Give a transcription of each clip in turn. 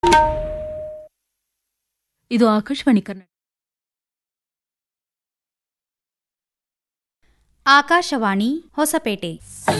ಇದು ಆಕಾಶವಾಣಿ ಕನ್ನಡ ಆಕಾಶವಾಣಿ ಹೊಸಪೇಟೆ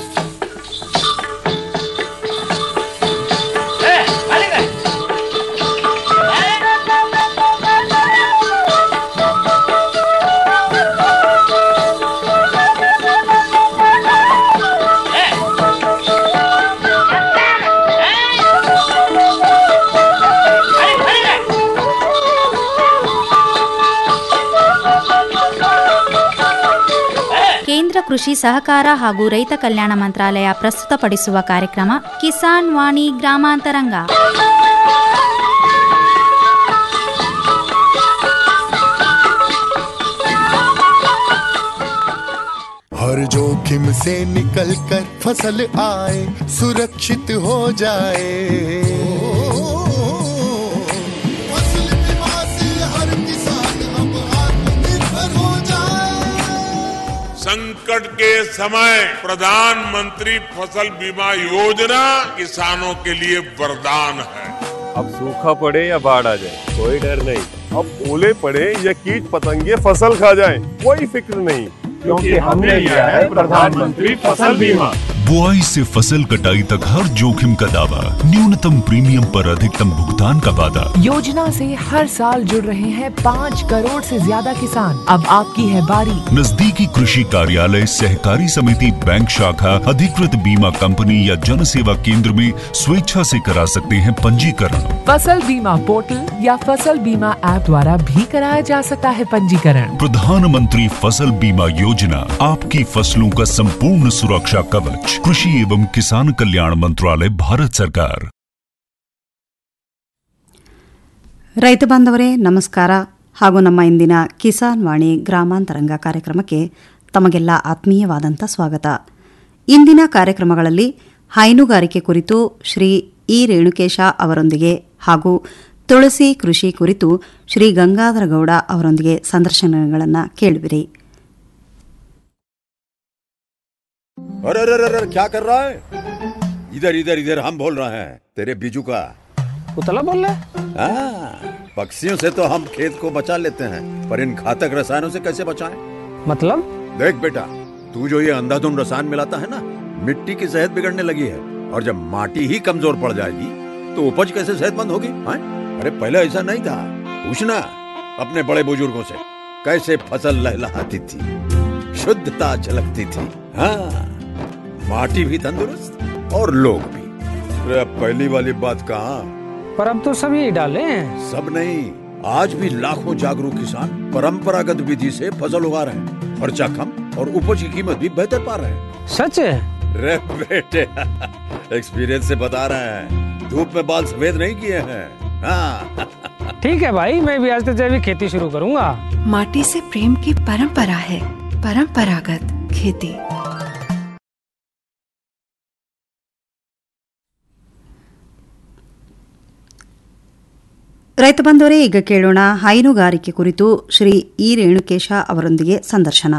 ಕೇಂದ್ರ ಕೃಷಿ ಸಹಕಾರ ಹಾಗೂ ರೈತ ಕಲ್ಯಾಣ ಮಂತ್ರಾಲಯ ಪ್ರಸ್ತುತಪಡಿಸುವ ಕಾರ್ಯಕ್ರಮ ಕಿಸಾನ್ ವಾಣಿ ಗ್ರಾಮಾಂತರಂಗ हर जोखिम से निकल कर फसल आए सुरक्षित हो जाए फसल बीमा से हर किसान अब आत्मनिर्भर हो जाए संकट के समय प्रधानमंत्री फसल बीमा योजना किसानों के लिए वरदान है अब सूखा पड़े या बाढ़ आ जाए कोई डर नहीं अब ओले पड़े या कीट पतंगे फसल खा जाए कोई फिक्र नहीं क्योंकि हमने लिया है प्रधानमंत्री फसल बीमा बुआई से फसल कटाई तक हर जोखिम का दावा न्यूनतम प्रीमियम पर अधिकतम भुगतान का वादा योजना से हर साल जुड़ रहे हैं पाँच करोड़ से ज्यादा किसान अब आपकी है बारी नजदीकी कृषि कार्यालय सहकारी समिति बैंक शाखा अधिकृत बीमा कंपनी या जन सेवा केंद्र में स्वेच्छा से करा सकते हैं पंजीकरण फसल बीमा पोर्टल या फसल बीमा ऐप द्वारा भी कराया जा सकता है पंजीकरण प्रधानमंत्री फसल बीमा योजना आपकी फसलों का संपूर्ण सुरक्षा कवच कृषि एवं किसान कल्याण मंत्रालय भारत सरकार ರೈತ ಬಾಂಧವರೇ ನಮಸ್ಕಾರ ಹಾಗೂ ನಮ್ಮ ಇಂದಿನ ಕಿಸಾನ್ ವಾಣಿ ಗ್ರಾಮಾಂತರಂಗ ಕಾರ್ಯಕ್ರಮಕ್ಕೆ ತಮಗೆಲ್ಲ ಆತ್ಮೀಯವಾದಂಥ ಸ್ವಾಗತ ಇಂದಿನ ಕಾರ್ಯಕ್ರಮಗಳಲ್ಲಿ ಹೈನುಗಾರಿಕೆ ಕುರಿತು ಶ್ರೀ ಇ ರೇಣುಕೇಶ ಅವರೊಂದಿಗೆ ಹಾಗೂ ತುಳಸಿ ಕೃಷಿ ಕುರಿತು ಶ್ರೀ ಗಂಗಾಧರ ಗೌಡ ಅವರೊಂದಿಗೆ ಸಂದರ್ಶನಗಳನ್ನು ಕೇಳುವಿರಿ अरे अरे अरे अरे, क्या कर रहा है इधर इधर इधर हम बोल रहे हैं तेरे बीजू का उतला बोल रहा है हाँ, पक्षियों से तो हम खेत को बचा लेते हैं पर इन घातक रसायनों से कैसे बचाएं? मतलब देख बेटा तू जो ये अंधाधुंध रसायन मिलाता है ना मिट्टी की सेहत बिगड़ने लगी है और जब माटी ही कमजोर पड़ जाएगी तो उपज कैसे सेहतमंद होगी हाँ? अरे पहले ऐसा नहीं था पूछना अपने बड़े बुजुर्गों से कैसे फसल लहलहाती थी शुद्धता झलकती थी हाँ माटी भी तंदुरुस्त और लोग भी अरे अब पहली वाली बात कहाँ पर अब तो सभी डाले हैं सब नहीं आज भी लाखों जागरूक किसान परंपरागत विधि से फसल उगा रहे हैं खर्चा कम और उपज की कीमत भी बेहतर पा रहे हैं सच है रे बेटे एक्सपीरियंस से बता रहे हैं धूप में बाल सफेद नहीं किए हैं हाँ ठीक है भाई मैं भी आज से जैविक खेती शुरू करूंगा माटी से प्रेम की परंपरा है परंपरागत खेती ರೈತ ಬಂದವರೇ ಈಗ ಕೇಳೋಣ ಹೈನುಗಾರಿಕೆ ಕುರಿತು ಶ್ರೀ ಇ ರೇಣುಕೇಶ ಅವರೊಂದಿಗೆ ಸಂದರ್ಶನ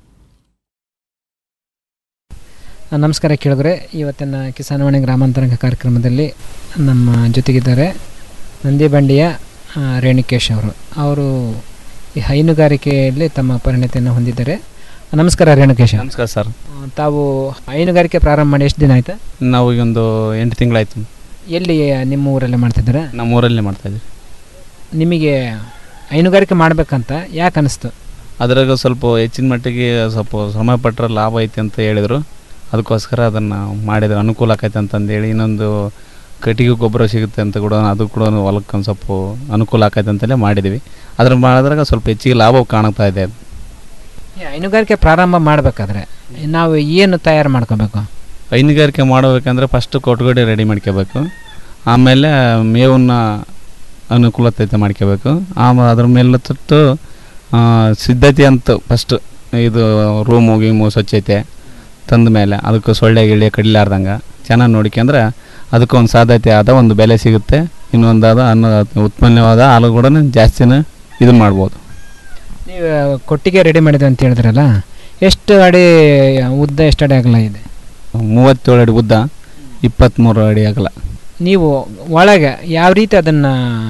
ನಮಸ್ಕಾರ ಕೇಳಿದ್ರೆ ಇವತ್ತಿನ ಕಿಸಾನವಾಣಿ ಗ್ರಾಮಾಂತರಂಗ ಕಾರ್ಯಕ್ರಮದಲ್ಲಿ ನಮ್ಮ ಜೊತೆಗಿದ್ದಾರೆ ನಂದಿಬಂಡಿಯ ಆ, ರೇಣುಕೇಶ್ ಅವರು ಅವರು ಈ ಹೈನುಗಾರಿಕೆಯಲ್ಲಿ ತಮ್ಮ ಪರಿಣತಿಯನ್ನು ಹೊಂದಿದ್ದಾರೆ ನಮಸ್ಕಾರ ರೇಣುಕೇಶ ನಮಸ್ಕಾರ ಸರ್ ಆ, ತಾವು ಹೈನುಗಾರಿಕೆ ಪ್ರಾರಂಭ ಮಾಡಿ ಎಷ್ಟು ದಿನ ಆಯ್ತಾ ನಾವು ಈಗ ಒಂದು ಎಂಟು ತಿಂಗಳಾಯ್ತು ಎಲ್ಲಿ ನಿಮ್ಮ ಊರಲ್ಲೇ ಮಾಡ್ತಿದ್ದೀರಾ ನಮ್ಮ ಊರಲ್ಲೇ ಮಾಡ್ತಾಯಿದ್ವಿ ನಿಮಗೆ ಹೈನುಗಾರಿಕೆ ಮಾಡಬೇಕಂತ ಯಾಕೆ ಅನಿಸ್ತು ಅದ್ರಾಗ ಸ್ವಲ್ಪ ಹೆಚ್ಚಿನ ಮಟ್ಟಿಗೆ ಸ್ವಲ್ಪ ಶ್ರಮ ಪಟ್ಟರೆ ಲಾಭ ಐತೆ ಅಂತ ಹೇಳಿದರು ಅದಕ್ಕೋಸ್ಕರ ಅದನ್ನು ಮಾಡಿದ್ರೆ ಅನುಕೂಲ ಆಕೈತೆ ಅಂತಂದೇಳಿ ಇನ್ನೊಂದು ಕಟ್ಟಿಗೆ ಗೊಬ್ಬರ ಸಿಗುತ್ತೆ ಅಂತ ಕೂಡ ಅದು ಕೂಡ ಹೊಲಕ್ಕೆ ಒಂದು ಸ್ವಲ್ಪ ಅನುಕೂಲ ಆಕೈತೆ ಅಂತಲೇ ಮಾಡಿದ್ವಿ ಅದ್ರ ಮಾಡಿದ್ರಾಗ ಸ್ವಲ್ಪ ಹೆಚ್ಚಿಗೆ ಲಾಭ ಕಾಣ್ತಾ ಇದೆ ಈ ಹೈನುಗಾರಿಕೆ ಪ್ರಾರಂಭ ಮಾಡಬೇಕಾದ್ರೆ ನಾವು ಏನು ತಯಾರು ಮಾಡ್ಕೋಬೇಕು ಹೈನುಗಾರಿಕೆ ಮಾಡಬೇಕಂದ್ರೆ ಫಸ್ಟ್ ಕೊಟ್ಗಡೆ ರೆಡಿ ಮಾಡ್ಕೋಬೇಕು ಆಮೇಲೆ ಮೇವನ್ನ ಅನುಕೂಲತೆ ಮಾಡ್ಕೋಬೇಕು ಆಮೇಲೆ ಅದ್ರ ಮೇಲೆ ತೊಟ್ಟು ಆ, ಸಿದ್ಧತೆ ಅಂತ ಫಸ್ಟ್ ಇದು ರೂಮು ಗೀಮು ಸ್ವಚ್ಛತೆ ತಂದ ಮೇಲೆ ಅದಕ್ಕೆ ಸೊಳ್ಳೆ ಗಿಳ್ಳೆ ಕಡಿಲಾರ್ದಂಗೆ ಚೆನ್ನಾಗಿ ನೋಡ್ಕೊಂಡ್ರೆ ಅದಕ್ಕೆ ಒಂದು ಸಾಧ್ಯತೆ ಆದ ಒಂದು ಬೆಲೆ ಸಿಗುತ್ತೆ ಇನ್ನೊಂದಾದ ಅನ್ನ ಉತ್ಪನ್ನವಾದ ಹಾಲು ಕೂಡ ಜಾಸ್ತಿನ ಇದನ್ನ ಮಾಡ್ಬೋದು ನೀವು ಕೊಟ್ಟಿಗೆ ರೆಡಿ ಮಾಡಿದೆ ಅಂತ ಹೇಳಿದ್ರಲ್ಲ ಎಷ್ಟು ಅಡಿ ಉದ್ದ ಎಷ್ಟು ಅಡಿ ಅಗಲ ಇದೆ ಮೂವತ್ತೇಳು ಅಡಿ ಉದ್ದ ಇಪ್ಪತ್ತ್ಮೂರು ಅಡಿ ಅಗಲ ನೀವು ಒಳಗೆ ಯಾವ ರೀತಿ ಅದನ್ನು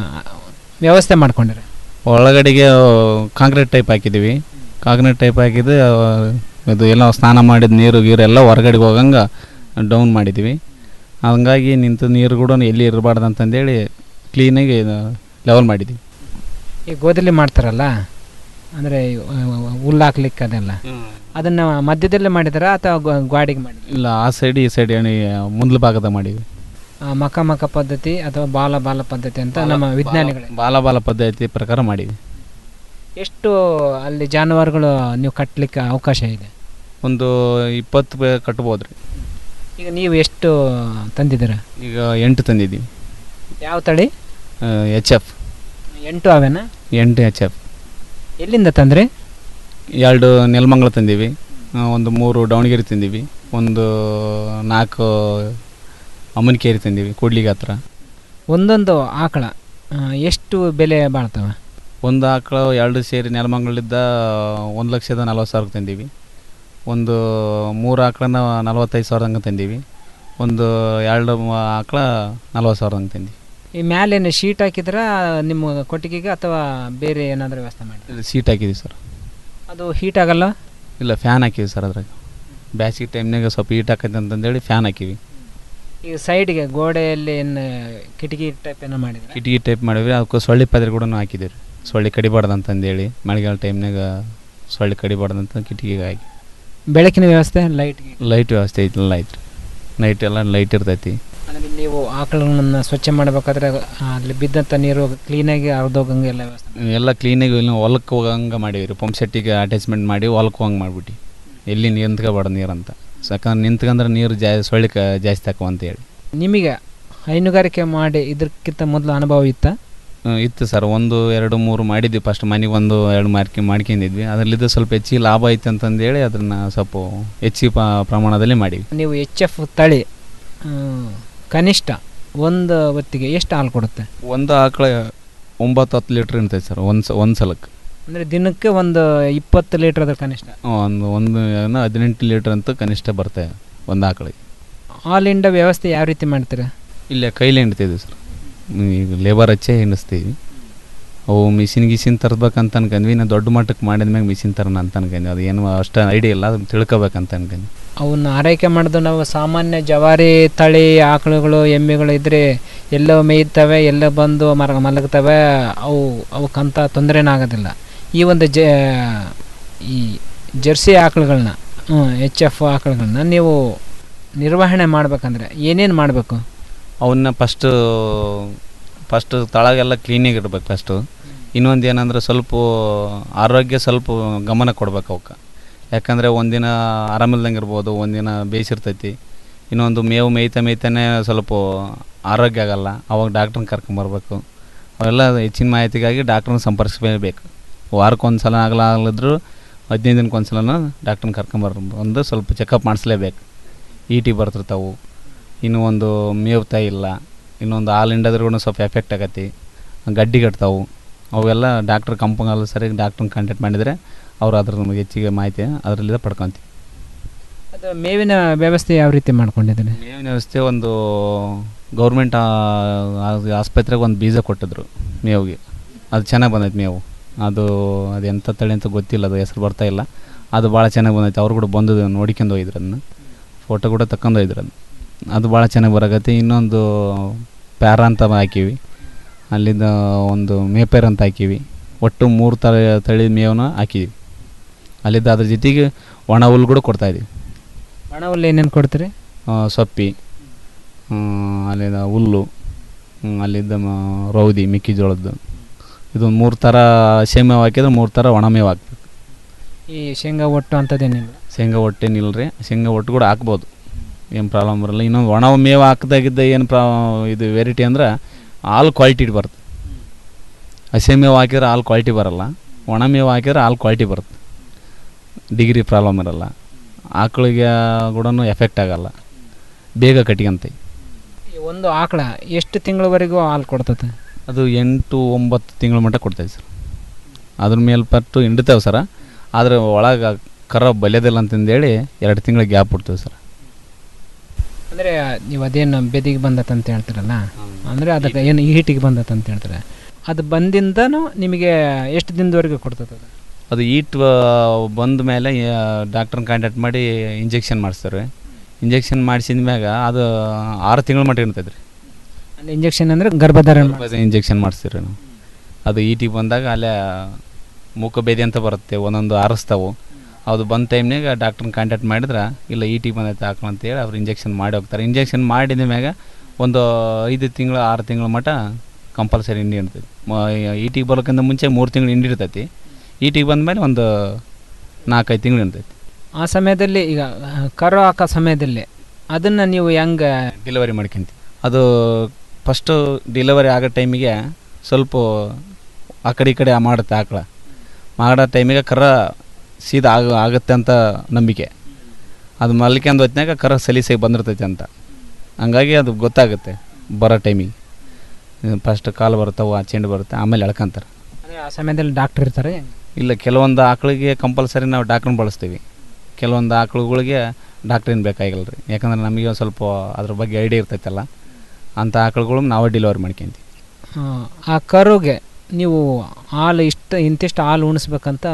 ವ್ಯವಸ್ಥೆ ಮಾಡ್ಕೊಂಡಿರಿ ಒಳಗಡೆಗೆ ಕಾಂಕ್ರೀಟ್ ಟೈಪ್ ಹಾಕಿದ್ದೀವಿ ಕಾಂಕ್ರೀಟ್ ಟೈಪ್ ಹಾಕಿದ್ದು ಆ, ಇದು ಎಲ್ಲ ಸ್ನಾನ ಮಾಡಿದ ನೀರು ಗೀರು ಎಲ್ಲ ಹೊರಗಡೆಗೆ ಹೋಗಂಗೆ ಡೌನ್ ಮಾಡಿದ್ದೀವಿ ಹಂಗಾಗಿ ನಿಂತ ನೀರು ಕೂಡ ಎಲ್ಲಿ ಇರಬಾರ್ದು ಅಂತಂದೇಳಿ ಕ್ಲೀನಾಗಿ ಲೆವೆಲ್ ಮಾಡಿದ್ದೀವಿ ಈ ಗೋಧಲಿ ಮಾಡ್ತಾರಲ್ಲ ಅಂದರೆ ಹುಲ್ಲು ಹಾಕ್ಲಿಕ್ಕೆ ಅದೆಲ್ಲ ಅದನ್ನು ಮಧ್ಯದಲ್ಲೇ ಮಾಡಿದಾರ ಅಥವಾ ಗೊ- ಗ್ವಾಡಿಗೆ ಮಾಡಿ ಇಲ್ಲ ಆ ಸೈಡ್ ಈ ಸೈಡ್ ಏನು ಮುಂದ್ಲ ಭಾಗದ ಮಾಡೀವಿ ಮಕ ಮಕ ಪದ್ಧತಿ ಅಥವಾ ಬಾಲ ಬಾಲ ಪದ್ಧತಿ ಅಂತ ನಮ್ಮ ವಿಜ್ಞಾನಿಗಳು ಬಾಲ ಬಾಲ ಪದ್ಧತಿ ಪ್ರಕಾರ ಮಾಡೀವಿ ಎಷ್ಟು ಅಲ್ಲಿ ಜಾನುವಾರುಗಳು ನೀವು ಕಟ್ಟಲಿಕ್ಕೆ ಅವಕಾಶ ಇದೆ ಒಂದು ಇಪ್ಪತ್ತು ಬೆ- ಕಟ್ಬೋದು ರೀ ಈಗ ನೀವು ಎಷ್ಟು ತಂದಿದ್ದೀರಾ ಈಗ ಎಂಟು ತಂದಿದ್ದೀವಿ ಯಾವ ತಳಿ ಎಚ್ ಎಫ್ ಎಂಟು ಅವೇನಾ ಎಂಟು ಎಚ್ ಎಫ್ ಎಲ್ಲಿಂದ ತಂದ್ರಿ ಎರಡು ನೆಲಮಂಗಲ ತಂದೀವಿ ಆ, ಒಂದು ಮೂರು ದಾವಣಗೆರೆ ತಂದೀವಿ ಒಂದು ನಾಲ್ಕು ಅಮ್ಮನಕೇರಿ ತಂದೀವಿ ಕೂಡ್ಲಿಗೆ ಹತ್ರ ಒಂದೊಂದು ಆಕಳ ಆ, ಎಷ್ಟು ಬೆಲೆ ಬಾಳ್ತವೆ ಒಂದು ಆಕಳು ಎರಡು ಸೇರಿ ನೆಲಮಂಗಲಿದ್ದ ಒಂದು ಲಕ್ಷದ ನಲ್ವತ್ತು ಸಾವಿರಕ್ಕೆ ತಂದೀವಿ ಒಂದು ಮೂರು ಆಕಳನ್ನ ನಲ್ವತ್ತೈದು ಸಾವಿರದಂಗೆ ತಂದೀವಿ ಒಂದು ಎರಡು ಮ- ಆಕಳ ನಲ್ವತ್ತು ಸಾವಿರದಂಗೆ ತಂದೀವಿ ಈ ಮ್ಯಾಲೇನು ಶೀಟ್ ಹಾಕಿದ್ರ ನಿಮ್ಮ ಕೊಟ್ಟಿಗೆಗೆ ಅಥವಾ ಬೇರೆ ಏನಾದರೂ ವ್ಯವಸ್ಥೆ ಮಾಡಿ ಇದು ಸೀಟ್ ಹಾಕಿದ್ದೀವಿ ಸರ್ ಅದು ಹೀಟ್ ಆಗಲ್ಲ ಇಲ್ಲ ಫ್ಯಾನ್ ಹಾಕಿವಿ ಸರ್ ಅದ್ರಾಗ ಬ್ಯಾಸಿಗೆ ಟೈಮ್ನಾಗ ಸ್ವಲ್ಪ ಹೀಟ್ ಆಕೈತೆ ಅಂತಂದೇಳಿ ಫ್ಯಾನ್ ಹಾಕಿವಿ ಈಗ ಸೈಡ್ಗೆ ಗೋಡೆಯಲ್ಲಿ ಏನು ಕಿಟಕಿ ಟೈಪ್ ಏನೋ ಮಾಡಿದ್ರೆ ಕಿಟಕಿ ಟೈಪ್ ಮಾಡಿವಿ ಅದಕ್ಕೆ ಸೊಳ್ಳೆ ಪದ್ರೆ ಕೂಡ ಹಾಕಿದ್ದೀವಿ ರೀ ಸೊಳ್ಳೆ ಕಡಿಬಾರ್ದು ಅಂತಂದೇಳಿ ಮಳೆಗಾಲ ಟೈಮ್ನಾಗ ಸೊಳ್ಳೆ ಕಡಿಬಾರ್ದು ಅಂತ ಕಿಟಕಿಗೆ ಹಾಕಿ ಬೆಳಕಿನ ವ್ಯವಸ್ಥೆ ಲೈಟ್ ಲೈಟ್ ವ್ಯವಸ್ಥೆ ಐತಿಲ್ಲ ಐತ್ರಿ ನೈಟ್ ಎಲ್ಲ ಲೈಟ್ ಇರ್ತೈತಿ ಅಂದರೆ ನೀವು ಆಕಳನ್ನ ಸ್ವಚ್ಛ ಮಾಡಬೇಕಾದ್ರೆ ಅಲ್ಲಿ ಬಿದ್ದಂಥ ನೀರು ಕ್ಲೀನಾಗಿ ಹರಿದೋಗಂಗೆ ಎಲ್ಲ ವ್ಯವಸ್ಥೆ ಎಲ್ಲ ಕ್ಲೀನಾಗಿ ಇಲ್ಲಿ ಹೊಲಕ್ಕೆ ಹೋಗಂಗೆ ಮಾಡೀವಿ ರೀ ಪಂಪ್ ಸೆಟ್ಟಿಗೆ ಅಟ್ಯಾಚ್ಮೆಂಟ್ ಮಾಡಿ ಹೊಲಕ್ಕೆ ಹೋಗಂಗೆ ಮಾಡ್ಬಿಟ್ಟು ಎಲ್ಲಿ ನಿಂತ್ಕೋಬಾರ್ದು ನೀರು ಅಂತ ಯಾಕಂದ್ರೆ ನಿಂತ್ಕೊಂಡ್ರೆ ನೀರು ಜಾ ಸೊಳ್ಳೆ ಕ ಜಾಸ್ತಿ ಹಾಕುವ ಅಂತ ಹೇಳಿ ನಿಮಗೆ ಹೈನುಗಾರಿಕೆ ಮಾಡಿ ಇದಕ್ಕಿಂತ ಮೊದಲು ಅನುಭವ ಇತ್ತ ಹ್ಮ್, ಇತ್ತು ಸರ್ ಒಂದು ಎರಡು ಮೂರು ಮಾಡಿದ್ವಿ ಫಸ್ಟ್ ಮನೆಗೆ ಒಂದು ಎರಡು ಮಾರ್ಕಿ ಮಾಡ್ಕೊಂಡಿದ್ವಿ ಅದರಲ್ಲಿದ್ದು ಸ್ವಲ್ಪ ಹೆಚ್ಚಿಗೆ ಲಾಭ ಐತೆ ಅಂತಂದೇಳಿ ಅದನ್ನು ಸ್ವಲ್ಪ ಹೆಚ್ಚಿಗೆ ಪ- ಪ್ರಮಾಣದಲ್ಲಿ ಮಾಡೀವಿ ನೀವು ಎಚ್ ಎಫ್ ತಳಿ ಆ, ಕನಿಷ್ಠ ಒಂದು ಹೊತ್ತಿಗೆ ಎಷ್ಟು ಹಾಲು ಕೊಡುತ್ತೆ ಒಂದು ಆಕಳ ಒಂಬತ್ತು ಹತ್ತು ಲೀಟ್ರ್ ಇರ್ತೈತೆ ಸರ್ ಒಂದು ಸ ಒಂದು ಸಲಕ್ಕೆ ಅಂದರೆ ದಿನಕ್ಕೆ ಒಂದು ಇಪ್ಪತ್ತು ಲೀಟ್ರ್ ಅದ್ರ ಕನಿಷ್ಠ ಒಂದು ಒಂದು ಏನೋ ಹದಿನೆಂಟು ಲೀಟ್ರ್ ಅಂತೂ ಕನಿಷ್ಠ ಬರ್ತವೆ ಒಂದು ಆಕಳಿಗೆ ಹಾಲಿಂದ ವ್ಯವಸ್ಥೆ ಯಾವ ರೀತಿ ಮಾಡ್ತೀರಾ ಇಲ್ಲೇ ಕೈಲಿ ಹಿಂಡ್ತಿದ್ವಿ ಸರ್ ಈಗ ಲೇಬರ್ ಹಚ್ಚೇ ಹಿಂಡಿಸ್ತೀವಿ ಅವು ಮಿಷಿನ್ ಗಿಷಿನ್ ತರ್ಬೇಕಂತ ಅನ್ಕೊಂಡ್ವಿ ಇನ್ನು ದೊಡ್ಡ ಮಟ್ಟಕ್ಕೆ ಮಾಡಿದ್ಮ್ಯಾಗ ಮಿಷಿನ್ ತರೋಣ ಅಂತ ಅನ್ಕೊಂಡ್ವಿ ಅದು ಏನು ಅಷ್ಟು ಐಡಿಯಾ ಇಲ್ಲ ಅದನ್ನ ತಿಳ್ಕೊಬೇಕಂತ ಅನ್ಕೊಂಡ್ವಿ ಅವನ್ನ ಆರೈಕೆ ಮಾಡೋದು ನಾವು ಸಾಮಾನ್ಯ ಜವಾರಿ ತಳಿ ಆಕಳುಗಳು ಎಮ್ಮೆಗಳು ಇದ್ದರೆ ಎಲ್ಲೋ ಮೇಯ್ತವೆ ಎಲ್ಲೋ ಬಂದು ಮರ ಮಲಗ್ತವೆ ಅವು ಅವಕ್ಕಂತ ತೊಂದರೆನೇ ಆಗೋದಿಲ್ಲ ಈ ಒಂದು ಜ ಈ ಜರ್ಸಿ ಆಕಳುಗಳನ್ನ ಎಚ್ ಎಫ್ ಆಕಳುಗಳನ್ನ ನೀವು ನಿರ್ವಹಣೆ ಮಾಡ್ಬೇಕಂದ್ರೆ ಏನೇನು ಮಾಡಬೇಕು ಅವನ್ನ ಫಸ್ಟು ಫಸ್ಟು ತಳಗೆಲ್ಲ ಕ್ಲೀನಾಗಿ ಇಡ್ಬೇಕು ಫಸ್ಟು ಇನ್ನೊಂದು ಏನಂದ್ರೆ ಸ್ವಲ್ಪ ಆರೋಗ್ಯ ಸ್ವಲ್ಪ ಗಮನ ಕೊಡ್ಬೇಕು ಅವಕ್ಕೆ ಯಾಕಂದರೆ ಒಂದಿನ ಆರಾಮಿಲ್ದಂಗೆ ಇರ್ಬೋದು ಒಂದಿನ ಬೇಯಿಸಿರ್ತೈತಿ ಇನ್ನೊಂದು ಮೇವು ಮೇಯ್ತಾ ಮೇಯ್ತಾನೆ ಸ್ವಲ್ಪ ಆರೋಗ್ಯ ಆಗಲ್ಲ ಅವಾಗ ಡಾಕ್ಟ್ರನ್ನ ಕರ್ಕೊಂಬರ್ಬೇಕು ಅವೆಲ್ಲ ಹೆಚ್ಚಿನ ಮಾಹಿತಿಗಾಗಿ ಡಾಕ್ಟ್ರನ್ನ ಸಂಪರ್ಕಿಸಬೇಕು ವಾರಕ್ಕೊಂದು ಸಲ ಆಗಲಾಗಲಿದ್ರು ಹದಿನೈದು ದಿನಕ್ಕೆ ಒಂದು ಸಲನ ಡಾಕ್ಟ್ರನ್ನ ಕರ್ಕೊಂಬರ್ ಬಂದು ಸ್ವಲ್ಪ ಚೆಕಪ್ ಮಾಡಿಸ್ಲೇಬೇಕು ಇ ಟಿ ಬರ್ತಿರ್ತಾವು ಇನ್ನೂ ಒಂದು ಮೇವು ತಾಯಿ ಇಲ್ಲ ಇನ್ನೊಂದು ಹಾಲು ಹಿಂಡಾದ್ರೂ ಕೂಡ ಸ್ವಲ್ಪ ಎಫೆಕ್ಟ್ ಆಗತ್ತೆ ಗಡ್ಡಿ ಕಟ್ತಾವು ಅವೆಲ್ಲ ಡಾಕ್ಟ್ರ್ ಕಂಪನಿಯಲ್ಲಿ ಸರಿಯಾಗಿ ಡಾಕ್ಟ್ರನ್ನ ಕಾಂಟ್ಯಾಕ್ಟ್ ಮಾಡಿದರೆ ಅವ್ರು ಅದ್ರ ನಮಗೆ ಹೆಚ್ಚಿಗೆ ಮಾಹಿತಿ ಅದರಲ್ಲಿಂದ ಪಡ್ಕೊತೀವಿ ಅದು ಮೇವಿನ ವ್ಯವಸ್ಥೆ ಯಾವ ರೀತಿ ಮಾಡ್ಕೊಂಡಿದ್ದೀನಿ ಮೇವಿನ ವ್ಯವಸ್ಥೆ ಒಂದು ಗೌರ್ಮೆಂಟ್ ಆಸ್ಪತ್ರೆಗೆ ಒಂದು ಬೀಜ ಕೊಟ್ಟಿದ್ರು ಮೇವಿಗೆ ಅದು ಚೆನ್ನಾಗಿ ಬಂದೈತೆ ಮೇವು ಅದು ಅದು ಎಂಥ ತಳಿ ಅಂತ ಗೊತ್ತಿಲ್ಲ ಅದು ಹೆಸರು ಬರ್ತಾ ಇಲ್ಲ ಅದು ಭಾಳ ಚೆನ್ನಾಗಿ ಬಂದೈತೆ ಅವ್ರು ಕೂಡ ಬಂದು ನೋಡ್ಕೊಂಡು ಹೋಗಿದ್ರು ಅದನ್ನ ಫೋಟೋ ಕೂಡ ತಗೊಂಡು ಹೋಗಿದ್ರು ಅದನ್ನ ಅದು ಭಾಳ ಚೆನ್ನಾಗಿ ಬರಾಕತ್ತೆ ಇನ್ನೊಂದು ಪ್ಯಾರ ಅಂತ ಹಾಕೀವಿ ಅಲ್ಲಿಂದ ಒಂದು ಮೇಪೇರ್ ಅಂತ ಹಾಕೀವಿ ಒಟ್ಟು ಮೂರು ತರ ತಳಿ ಮೇವನ್ನ ಹಾಕಿದ್ವಿ ಅಲ್ಲಿದ್ದ ಅದ್ರ ಜೊತೆಗೆ ಒಣ ಹುಲ್ಲು ಕೂಡ ಕೊಡ್ತಾಯಿದ್ದೀವಿ ಒಣ ಹುಲ್ಲು ಏನೇನು ಕೊಡ್ತೀರಿ ಆ, ಸೊಪ್ಪಿ ಹ್ಮ್, ಅಲ್ಲಿಂದ ಹುಲ್ಲು ಹ್ಮ್, ಅಲ್ಲಿದ್ದ ಮ- ರೌದಿ ಮೆಕ್ಕೆಜೋಳದ್ದು ಇದೊಂದು ಮೂರು ಥರ ಸೇಮೇವು ಹಾಕಿದ್ರೆ ಮೂರು ಥರ ಒಣ ಮೇವು ಹಾಕ್ಬೇಕು ಈ ಶೇಂಗಾ ಒಟ್ಟು ಅಂಥದ್ದೇನಿಲ್ಲ ಶೇಂಗಾ ಒಟ್ಟೇನಿಲ್ಲ ರೀ ಶೇಂಗಾ ಒಟ್ಟು ಕೂಡ ಹಾಕ್ಬೋದು ಏನು ಪ್ರಾಬ್ಲಮ್ ಬರಲ್ಲ ಇನ್ನೊಂದು ಒಣ ಮೇವು ಹಾಕಿದಾಗಿದ್ದ ಏನು ಪ್ರಾ ಇದು ವೆರೈಟಿ ಅಂದ್ರೆ ಹಾಲು ಕ್ವಾಲಿಟಿ ಬರುತ್ತೆ ಹಸಿ ಮೇವು ಹಾಕಿದ್ರೆ ಹಾಲು ಕ್ವಾಲಿಟಿ ಬರಲ್ಲ ಒಣ ಮೇವು ಹಾಕಿದ್ರೆ ಹಾಲು ಕ್ವಾಲಿಟಿ ಬರುತ್ತೆ ಡಿಗ್ರಿ ಪ್ರಾಬ್ಲಮ್ ಇರಲ್ಲ ಆಕಳಿಗೆ ಕೂಡ ಎಫೆಕ್ಟ್ ಆಗಲ್ಲ ಬೇಗ ಕಟ್ಕೊಂತ ಈ ಒಂದು ಆಕಳ ಎಷ್ಟು ತಿಂಗಳವರೆಗೂ ಹಾಲು ಕೊಡ್ತದೆ ಅದು ಎಂಟು ಒಂಬತ್ತು ತಿಂಗಳ ಮಟ್ಟ ಕೊಡ್ತೈತೆ ಸರ್ ಅದ್ರ ಮೇಲ್ಪಟ್ಟು ಹಿಂಡ್ತೇವೆ ಸರ ಆದರೆ ಒಳಗೆ ಕರ ಬಲಿಯೋದಿಲ್ಲ ಅಂತಂದೇಳಿ ಎರಡು ತಿಂಗಳ ಗ್ಯಾಪ್ ಬಿಡ್ತೇವೆ ಸರ್ ಅಂದರೆ ನೀವು ಅದೇನು ಬೆದಿಗೆ ಬಂದತ್ ಅಂತ ಹೇಳ್ತೀರಲ್ಲ ಅಂದರೆ ಅದಕ್ಕೆ ಏನು ಹೀಟಿಗೆ ಬಂದತ್ ಅಂತ ಹೇಳ್ತಾರೆ ಅದು ಬಂದಿಂದನೂ ನಿಮಗೆ ಎಷ್ಟು ದಿನದವರೆಗೆ ಕೊಡ್ತದೆ ಅದು ಅದು ಈಟ್ ಬಂದ ಮೇಲೆ ಡಾಕ್ಟ್ರನ್ನ ಕಾಂಟ್ಯಾಕ್ಟ್ ಮಾಡಿ ಇಂಜೆಕ್ಷನ್ ಮಾಡಿಸ್ತಾರೆ ಇಂಜೆಕ್ಷನ್ ಮಾಡಿಸಿದ ಮ್ಯಾಗ ಅದು ಆರು ತಿಂಗಳು ಮಟ್ಟ ಇರ್ತೈತೆ ರೀ ಅಲ್ಲಿ ಇಂಜೆಕ್ಷನ್ ಅಂದರೆ ಗರ್ಭಧಾರಣೆ ಇಂಜೆಕ್ಷನ್ ಮಾಡಿಸ್ತೀವಿ ನಾವು ಅದು ಈಟಿಗೆ ಬಂದಾಗ ಅಲ್ಲೇ ಮೂಕ ಬೇದಿ ಅಂತ ಬರುತ್ತೆ ಒಂದೊಂದು ಆರಿಸ್ತಾವು ಅದು ಬಂದ ಟೈಮ್ನಾಗ ಡಾಕ್ಟ್ರನ್ನ ಕಾಂಟ್ಯಾಕ್ಟ್ ಮಾಡಿದ್ರೆ ಇಲ್ಲ ಈಟಿಗೆ ಬಂದೈತೆ ಹಾಕೋಣ ಅಂತೇಳಿ ಅವ್ರು ಇಂಜೆಕ್ಷನ್ ಮಾಡಿ ಹೋಗ್ತಾರೆ ಇಂಜೆಕ್ಷನ್ ಮಾಡಿದ ಮ್ಯಾಗ ಒಂದು ಐದು ತಿಂಗಳು ಆರು ತಿಂಗಳ ಮಟ್ಟ ಕಂಪಲ್ಸರಿ ಹಿಂಡಿ ಇರ್ತೈತಿ ಈಟಿಗೆ ಬರೋಕ್ಕಿಂತ ಮುಂಚೆ ಮೂರು ತಿಂಗಳು ಹಿಂಡಿ ಇರ್ತೈತಿ ಈಟಿಗೆ ಬಂದಮೇಲೆ ಒಂದು ನಾಲ್ಕೈದು ತಿಂಗಳು ಇರ್ತೈತಿ ಆ ಸಮಯದಲ್ಲಿ ಈಗ ಆ, ಕರು ಹಾಕೋ ಸಮಯದಲ್ಲಿ ಅದನ್ನು ನೀವು ಹೆಂಗೆ ಡೆಲಿವರಿ ಮಾಡ್ಕೊಂತೀವಿ ಅದು ಫಸ್ಟು ಡೆಲಿವರಿ ಆಗೋ ಟೈಮಿಗೆ ಸ್ವಲ್ಪ ಆ ಕಡೆ ಈ ಕಡೆ ಮಾಡುತ್ತೆ ಆಕಳ ಮಾಡೋ ಟೈಮಿಗೆ ಕರ ಸೀದಾ ಆಗ ಆಗುತ್ತೆ ಅಂತ ನಂಬಿಕೆ ಅದು ಮಲ್ಕೊಂಡು ಹೊತ್ನಾಗ ಕರ ಸಲೀಸಾಗಿ ಬಂದಿರ್ತೈತೆ ಅಂತ ಹಂಗಾಗಿ ಅದು ಗೊತ್ತಾಗುತ್ತೆ ಬರೋ ಟೈಮಿಗೆ ಫಸ್ಟ್ ಕಾಲು ಬರ್ತಾವೆ ಆ ಚೆಂಡು ಬರುತ್ತೆ ಆಮೇಲೆ ಎಳ್ಕೊಂತಾರೆ ಅಂದರೆ ಆ ಸಮಯದಲ್ಲಿ ಡಾಕ್ಟರ್ ಇರ್ತಾರೆ ಇಲ್ಲ ಕೆಲವೊಂದು ಆಕಳಿಗೆ ಕಂಪಲ್ಸರಿ ನಾವು ಡಾಕ್ಟ್ರನ್ನ ಬಳಸ್ತೀವಿ ಕೆಲವೊಂದು ಆಕಳುಗಳಿಗೆ ಡಾಕ್ಟ್ರೇನು ಬೇಕಾಗಿಲ್ಲ ರೀ ಯಾಕಂದ್ರೆ ನಮಗೆ ಒಂದು ಸ್ವಲ್ಪ ಅದ್ರ ಬಗ್ಗೆ ಐಡಿಯಾ ಇರ್ತೈತಲ್ಲ ಅಂಥ ಆಕಳುಗಳು ನಾವೇ ಡೆಲಿವರಿ ಮಾಡ್ಕೊಂತೀವಿ ಆ, ಆ ಕರುಗೆ ನೀವು ಹಾಲು ಇಷ್ಟು ಇಂತಿಷ್ಟು ಹಾಲು ಉಣಿಸ್ಬೇಕಂತ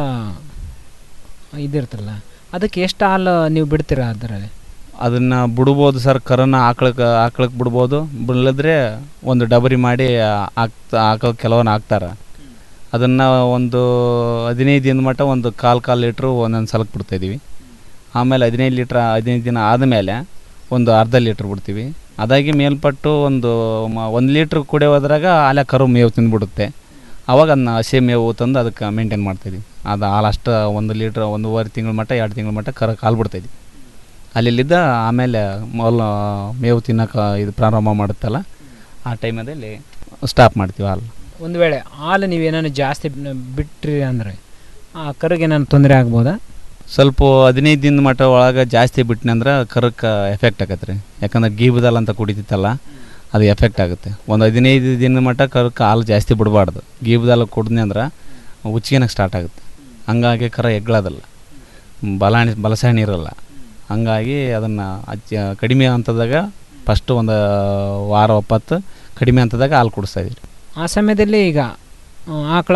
ಇದಿರ್ತಲ್ಲ ಅದಕ್ಕೆ ಎಷ್ಟು ಹಾಲು ನೀವು ಬಿಡ್ತೀರಾ ಅದರಲ್ಲಿ ಅದನ್ನು ಬಿಡ್ಬೋದು ಸರ್ ಕರನ ಆಕಳಕ್ಕೆ ಆಕಳಕ್ಕೆ ಬಿಡ್ಬೋದು ಬಿಡಲಿದ್ರೆ ಒಂದು ಡಬರಿ ಮಾಡಿ ಹಾಕ್ತಾ ಹಾಕೋ ಕೆಲವನ್ನ ಹಾಕ್ತಾರೆ ಅದನ್ನು ಒಂದು ಹದಿನೈದು ದಿನ ಮಟ್ಟ ಒಂದು ಕಾಲು ಕಾಲು ಲೀಟ್ರು ಒಂದೊಂದು ಸಲಕ್ಕೆ ಬಿಡ್ತಾಯಿದ್ದೀವಿ ಆಮೇಲೆ ಹದಿನೈದು ಲೀಟ್ರ್ ಹದಿನೈದು ದಿನ ಆದಮೇಲೆ ಒಂದು ಅರ್ಧ ಲೀಟ್ರ್ ಬಿಡ್ತೀವಿ ಅದಾಗಿ ಮೇಲ್ಪಟ್ಟು ಒಂದು ಮ ಒಂದು ಲೀಟ್ರ್ ಕುಡಿ ಹೋದ್ರಾಗ ಅಲ್ಲೇ ಕರು ಮೇವು ತಿಂದ್ಬಿಡುತ್ತೆ ಅವಾಗ ಅದನ್ನ ಹಸಿ ಮೇವು ತಂದು ಅದಕ್ಕೆ ಮೇಂಟೈನ್ ಮಾಡ್ತಾಯಿದ್ವಿ ಅದು ಹಾಲು ಅಷ್ಟು ಒಂದು ಲೀಟ್ರ್ ಒಂದೂವರೆ ತಿಂಗಳ ಮಟ್ಟ ಎರಡು ತಿಂಗಳ ಮಟ್ಟ ಕರ ಕಾಲು ಬಿಡ್ತಾಯಿದ್ವಿ ಅಲ್ಲಿಲ್ಲಿದ್ದ ಆಮೇಲೆ ಮೊದಲು ಮೇವು ತಿನ್ನೋಕೆ ಇದು ಪ್ರಾರಂಭ ಮಾಡುತ್ತಲ್ಲ ಆ ಟೈಮಲ್ಲಿ ಸ್ಟಾಪ್ ಮಾಡ್ತೀವಿ ಹಾಲು ಒಂದು ವೇಳೆ ಹಾಲು ನೀವೇನಾದ್ರು ಜಾಸ್ತಿ ಬಿಟ್ರಿ ಅಂದರೆ ಆ ಕರುಗೆ ಏನಾದ್ರು ತೊಂದರೆ ಆಗ್ಬೋದಾ ಸ್ವಲ್ಪ ಹದಿನೈದು ದಿನ ಮಟ್ಟ ಒಳಗೆ ಜಾಸ್ತಿ ಬಿಟ್ನಂದ್ರೆ ಕರಕ್ಕೆ ಎಫೆಕ್ಟ್ ಆಗತ್ತೆ ರೀ ಯಾಕಂದ್ರೆ ಗೀಬದಲ್ ಅಂತ ಕುಡಿತಿತ್ತಲ್ಲ ಅದು ಎಫೆಕ್ಟ್ ಆಗುತ್ತೆ ಒಂದು ಹದಿನೈದು ದಿನ ಮಟ್ಟ ಕರಕ್ಕೆ ಹಾಲು ಜಾಸ್ತಿ ಬಿಡಬಾರ್ದು ಗೀಬದಲ್ಲ ಕುಡಿದ್ನಿ ಅಂದ್ರೆ ಉಚ್ಚಿಗೆನಕ್ಕೆ ಸ್ಟಾರ್ಟ್ ಆಗುತ್ತೆ ಹಂಗಾಗಿ ಕರ ಎಗ್ಳೋದಲ್ಲ ಬಲಾಣಿ ಬಲಸಾಣಿ ಇರಲ್ಲ ಹಂಗಾಗಿ ಅದನ್ನು ಅಚ್ಚ ಕಡಿಮೆ ಹಂತದಾಗ ಫಸ್ಟು ಒಂದು ವಾರ ಒಪ್ಪತ್ತು ಕಡಿಮೆ ಹಂತದಾಗ ಹಾಲು ಕುಡಿಸ್ತಾ ಇದೀವಿ ಆ ಸಮಯದಲ್ಲಿ ಈಗ ಆ, ಆಕಳ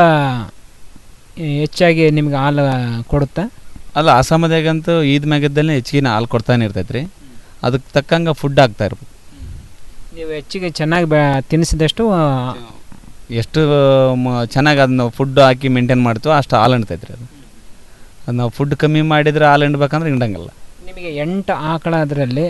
ಹೆಚ್ಚಾಗಿ ನಿಮ್ಗೆ ಹಾಲು ಕೊಡುತ್ತಾ ಅಲ್ಲ ಆ ಸಮಯದಾಗಂತೂ ಈದ್ ಮ್ಯಾಗದ್ದಲ್ಲೇ ಹೆಚ್ಚಿಗೆ ಹಾಲು ಕೊಡ್ತಾನೆ ಇರ್ತೈತೆ ರೀ ಅದಕ್ಕೆ ತಕ್ಕಂಗೆ ಫುಡ್ ಆಗ್ತಾ ಇರ್ಬೇಕು ನೀವು ಹೆಚ್ಚಿಗೆ ಚೆನ್ನಾಗಿ ಬೆ ತಿನ್ನಿಸಿದಷ್ಟು ಆ, ಎಷ್ಟು ಮ- ಚೆನ್ನಾಗಿ ಅದನ್ನ ಫುಡ್ ಹಾಕಿ ಮೇಂಟೈನ್ ಮಾಡ್ತೀವೋ ಅಷ್ಟು ಹಾಲು ಹಿಂಡ್ತೈತೆ ರೀ ಅದು ಅದು ನಾವು ಫುಡ್ ಕಮ್ಮಿ ಮಾಡಿದ್ರೆ ಹಾಲು ಹಿಂಡ್ಬೇಕಂದ್ರೆ ಹಿಂಡಂಗಿಲ್ಲ ನಿಮಗೆ ಎಂಟು ಆಕಳ ಅದರಲ್ಲಿ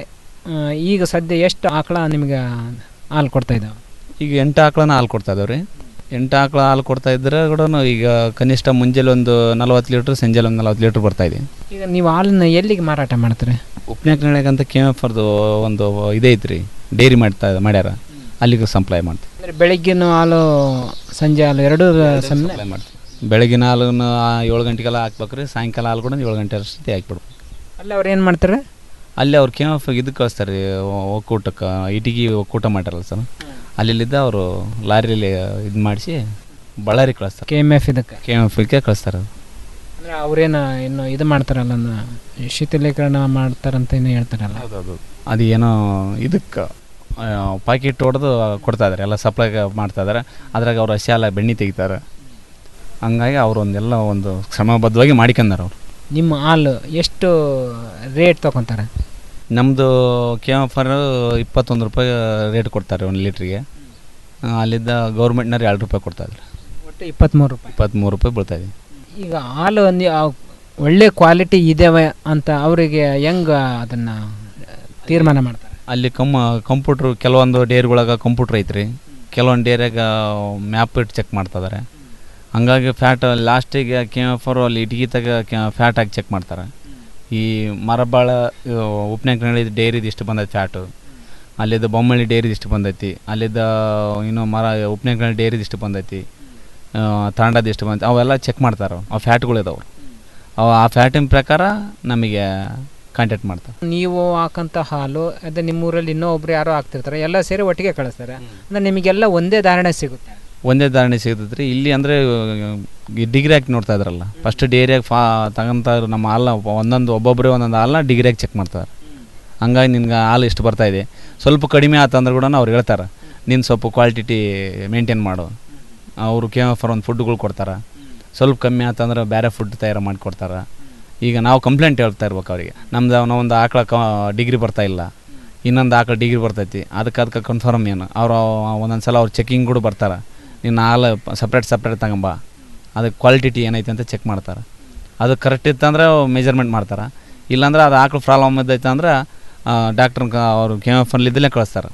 ಈಗ ಸದ್ಯ ಎಷ್ಟು ಆಕಳ ನಿಮಗೆ ಹಾಲು ಕೊಡ್ತಾ ಇದ್ದಾವೆ ಈಗ ಎಂಟು ಆಕಳನ ಹಾಲು ಕೊಡ್ತಾ ಇದಾವೆ ರೀ ಎಂಟು ಆಕಳ ಹಾಲು ಕೊಡ್ತಾ ಇದ್ರೆ ಕೂಡ ಈಗ ಕನಿಷ್ಠ ಮುಂಜಾನೆ ಒಂದು ನಲ್ವತ್ತು ಲೀಟ್ರ್ ಸಂಜೆಲಿ ಒಂದು ನಲ್ವತ್ತು ಲೀಟ್ರ್ ಬರ್ತಾ ಇದೆ ಈಗ ನೀವು ಹಾಲನ್ನ ಎಲ್ಲಿಗೆ ಮಾರಾಟ ಮಾಡ್ತೀರಿ ಉಪ್ಪಿನಕನಳ್ಳಿಗೆ ಅಂತ ಕೆ ಎಫ್ ಅವ್ರದ್ದು ಒಂದು ಇದೇ ಐತ್ರಿ ಡೈರಿ ಮಾಡ್ತಾ ಮಾಡ್ಯಾರ ಅಲ್ಲಿಗೆ ಸಪ್ಲೈ ಮಾಡ್ತೀವಿ ಅಂದರೆ ಬೆಳಿಗ್ಗಿನ ಹಾಲು ಸಂಜೆ ಹಾಲು ಎರಡೂ ಸಮಯ ಸಪ್ಲೈ ಮಾಡ್ತೀವಿ ಬೆಳಗಿನ ಹಾಲನ್ನು ಏಳು ಗಂಟೆಗೆಲ್ಲ ಹಾಕ್ಬೇಕು ರೀ ಸಾಯಂಕಾಲ ಹಾಲು ಕೂಡ ಏಳು ಗಂಟೆ ಅಷ್ಟೊತ್ತಿ ಹಾಕ್ಬಿಡ್ಬೇಕು ಅಲ್ಲಿ ಅವ್ರು ಏನು ಮಾಡ್ತಾರೆ ಅಲ್ಲಿ ಅವ್ರು ಕೆ ಎಫ್ ಇದಕ್ಕೆ ಕಳಿಸ್ತಾರೆ ರೀ ಒಕ್ಕೂಟಕ್ಕೆ ಇಟಿಗೆ ಒಕ್ಕೂಟ ಮಾಡ್ಯಾರಲ್ಲ ಸರ್ ಅಲ್ಲಿಲ್ಲಿದ್ದ ಅವರು ಲಾರಿಯಲ್ಲಿ ಇದು ಮಾಡಿಸಿ ಬಳ್ಳಾರಿ ಕಳಿಸ್ತಾರೆ ಕೆ ಎಮ್ ಎಫ್ ಇದಕ್ಕೆ ಕೆ ಎಮ್ ಎಫ್ಗೆ ಕಳಿಸ್ತಾರೆ ಅಂದರೆ ಅವ್ರೇನು ಇನ್ನು ಇದು ಮಾಡ್ತಾರಲ್ಲ ಅದ್ನ ಶೀತಲೀಕರಣ ಮಾಡ್ತಾರಂತ ಏನು ಹೇಳ್ತಾರಲ್ಲ ಅದು ಏನೋ ಇದಕ್ಕೆ ಪಾಕೆಟ್ ಹೊಡೆದು ಕೊಡ್ತಾ ಇದಾರೆ ಎಲ್ಲ ಸಪ್ಲೈ ಮಾಡ್ತಾ ಇದಾರೆ ಅದ್ರಾಗ ಅವ್ರು ಹಸಿ ಹಾಲ ಬೆಣ್ಣೆ ತೆಗಿತಾರೆ ಹಂಗಾಗಿ ಅವರು ಒಂದೆಲ್ಲ ಒಂದು ಶ್ರಮಬದ್ಧವಾಗಿ ಮಾಡಿಕೊಂಡಾರ ಅವ್ರು ನಿಮ್ಮ ಹಾಲು ಎಷ್ಟು ರೇಟ್ ತೊಗೊತಾರೆ ನಮ್ಮದು ಕೆ ಎಫ್ ಆರ್ ಇಪ್ಪತ್ತೊಂದು ರೂಪಾಯಿ ರೇಟ್ ಕೊಡ್ತಾರೆ ಒಂದು ಲೀಟ್ರಿಗೆ ಅಲ್ಲಿದ್ದ ಗೌರ್ಮೆಂಟ್ನವ್ರು ಎರಡು ರೂಪಾಯಿ ಕೊಡ್ತಾ ಇದ್ದಾರೆ ಒಟ್ಟು ಇಪ್ಪತ್ತ್ಮೂರು ರೂಪಾಯಿ ಇಪ್ಪತ್ತ್ಮೂರು ರೂಪಾಯಿ ಬೀಳ್ತಾ ಇದೆ ಈಗ ಹಾಲು ನೀ- ಆ ಒಳ್ಳೆ ಕ್ವಾಲಿಟಿ ಇದಾವೆ ಅಂತ ಅವರಿಗೆ ಹೆಂಗೆ ಅದನ್ನು ತೀರ್ಮಾನ ಮಾಡ್ತಾರೆ ಅಲ್ಲಿ ಕಮ್ಮ ಕಂಪ್ಯೂಟ್ರು ಕೆಲವೊಂದು ಡೇರಿಗಳಾಗ ಕಂಪ್ಯೂಟ್ರ್ ಐತ್ರಿ ಕೆಲವೊಂದು ಡೇರಿಯಾಗ ಮ್ಯಾಪ್ ಇಟ್ಟು ಚೆಕ್ ಮಾಡ್ತಿದ್ದಾರೆ ಹಂಗಾಗಿ ಫ್ಯಾಟ್ ಲಾಸ್ಟಿಗೆ ಕೆ ಎಫ್ ಆರ್ ಅಲ್ಲಿ ಇಟ್ಗಿ ತಗ ಫ್ಯಾಟ್ ಹಾಕಿ ಚೆಕ್ ಮಾಡ್ತಾರೆ ಈ ಮರಬಾಳ ಉಪ್ಪಿನಕನಳ್ಳಿ ಡೈರಿದು ಇಷ್ಟು ಬಂದೈತಿ ಫ್ಯಾಟು ಅಲ್ಲಿದ್ದ ಬೊಮ್ಮಳ್ಳಿ ಡೈರಿದು ಇಷ್ಟು ಬಂದೈತಿ ಅಲ್ಲಿದ್ದ ಇನ್ನೂ ಮರ ಉಪ್ಪಿನಕನಳ್ಳಿ ಡೈರಿದು ಇಷ್ಟು ಬಂದೈತಿ ಆ, ತಾಂಡದ ಇಷ್ಟು ಬಂದೈತಿ ಅವೆಲ್ಲ ಚೆಕ್ ಮಾಡ್ತಾರೆ ಆ ಫ್ಯಾಟ್ಗಳು ಇದಾವೆ ಅವು ಆ ಫ್ಯಾಟಿನ ಪ್ರಕಾರ ನಮಗೆ ಕಾಂಟ್ಯಾಕ್ಟ್ ಮಾಡ್ತಾರೆ ನೀವು ಹಾಕಂತ ಹಾಲು ಅದೇ ನಿಮ್ಮೂರಲ್ಲಿ ಇನ್ನೂ ಒಬ್ರು ಯಾರೋ ಹಾಕ್ತಿರ್ತಾರೆ ಎಲ್ಲ ಸೇರಿ ಒಟ್ಟಿಗೆ ಕಳಿಸ್ತಾರೆ ಅಂದರೆ ನಿಮಗೆಲ್ಲ ಒಂದೇ ಧಾರಣೆ ಸಿಗುತ್ತೆ ಒಂದೇ ಧಾರಣೆ ಸಿಗ್ತೈತೆ ರೀ ಇಲ್ಲಿ ಅಂದರೆ ಡಿಗ್ರಿ ಹಾಕಿ ನೋಡ್ತಾ ಇದ್ರಲ್ಲ ಫಸ್ಟ್ ಡೇರಿಯಾಗ ಫಾ ತಗೊಂತ ನಮ್ಮ ಹಾಲ ಒಂದೊಂದು ಒಬ್ಬೊಬ್ಬರೇ ಒಂದೊಂದು ಹಾಲನ್ನ ಡಿಗ್ರಿಯಾಗಿ ಚೆಕ್ ಮಾಡ್ತಾರೆ ಹಂಗಾಗಿ ನಿನ್ಗೆ ಹಾಲು ಇಷ್ಟು ಬರ್ತಾ ಇದೆ ಸ್ವಲ್ಪ ಕಡಿಮೆ ಆತಂದ್ರೆ ಕೂಡ ಅವ್ರು ಹೇಳ್ತಾರೆ ನೀನು ಸ್ವಲ್ಪ ಕ್ವಾಲಿಟಿ ಮೇಂಟೈನ್ ಮಾಡು ಅವರು ಕೆ ಫರ್ ಒಂದು ಫುಡ್ಗಳು ಕೊಡ್ತಾರೆ ಸ್ವಲ್ಪ ಕಮ್ಮಿ ಆತಂದ್ರೆ ಬೇರೆ ಫುಡ್ ತಯಾರು ಮಾಡಿಕೊಡ್ತಾರೆ ಈಗ ನಾವು ಕಂಪ್ಲೇಂಟ್ ಹೇಳ್ತಾ ಇರ್ಬೇಕು ಅವರಿಗೆ ನಮ್ದು ನಾವೊಂದು ಆಕಳ ಕ ಡಿಗ್ರಿ ಬರ್ತಾ ಇಲ್ಲ ಇನ್ನೊಂದು ಆಕಳ ಡಿಗ್ರಿ ಬರ್ತೈತಿ ಅದಕ್ಕೆ ಅದಕ್ಕೆ ಕನ್ಫರ್ಮ್ ಏನು ಅವರು ಒಂದೊಂದು ಸಲ ಅವ್ರು ಚೆಕಿಂಗ್ ಕೂಡ ಬರ್ತಾರೆ ನೀನು ಹಾಲು ಸಪ್ರೇಟ್ ಸಪ್ರೇಟ್ ತಗೊಂಬ ಅದಕ್ಕೆ ಕ್ವಾಲಿಟಿ ಏನೈತೆ ಅಂತ ಚೆಕ್ ಮಾಡ್ತಾರೆ ಅದು ಕರೆಕ್ಟ್ ಇತ್ತಂದ್ರೆ ಮೆಜರ್ಮೆಂಟ್ ಮಾಡ್ತಾರೆ ಇಲ್ಲಾಂದ್ರೆ ಅದು ಆಕಳು ಪ್ರಾಬ್ಲಮ್ ಇದ್ದೈತೆ ಅಂದ್ರೆ ಡಾಕ್ಟ್ರ್ ಅವರು ಕೆ ಎಫ್ ಅಲ್ಲಿದ್ದಲೇ ಕಳಿಸ್ತಾರೆ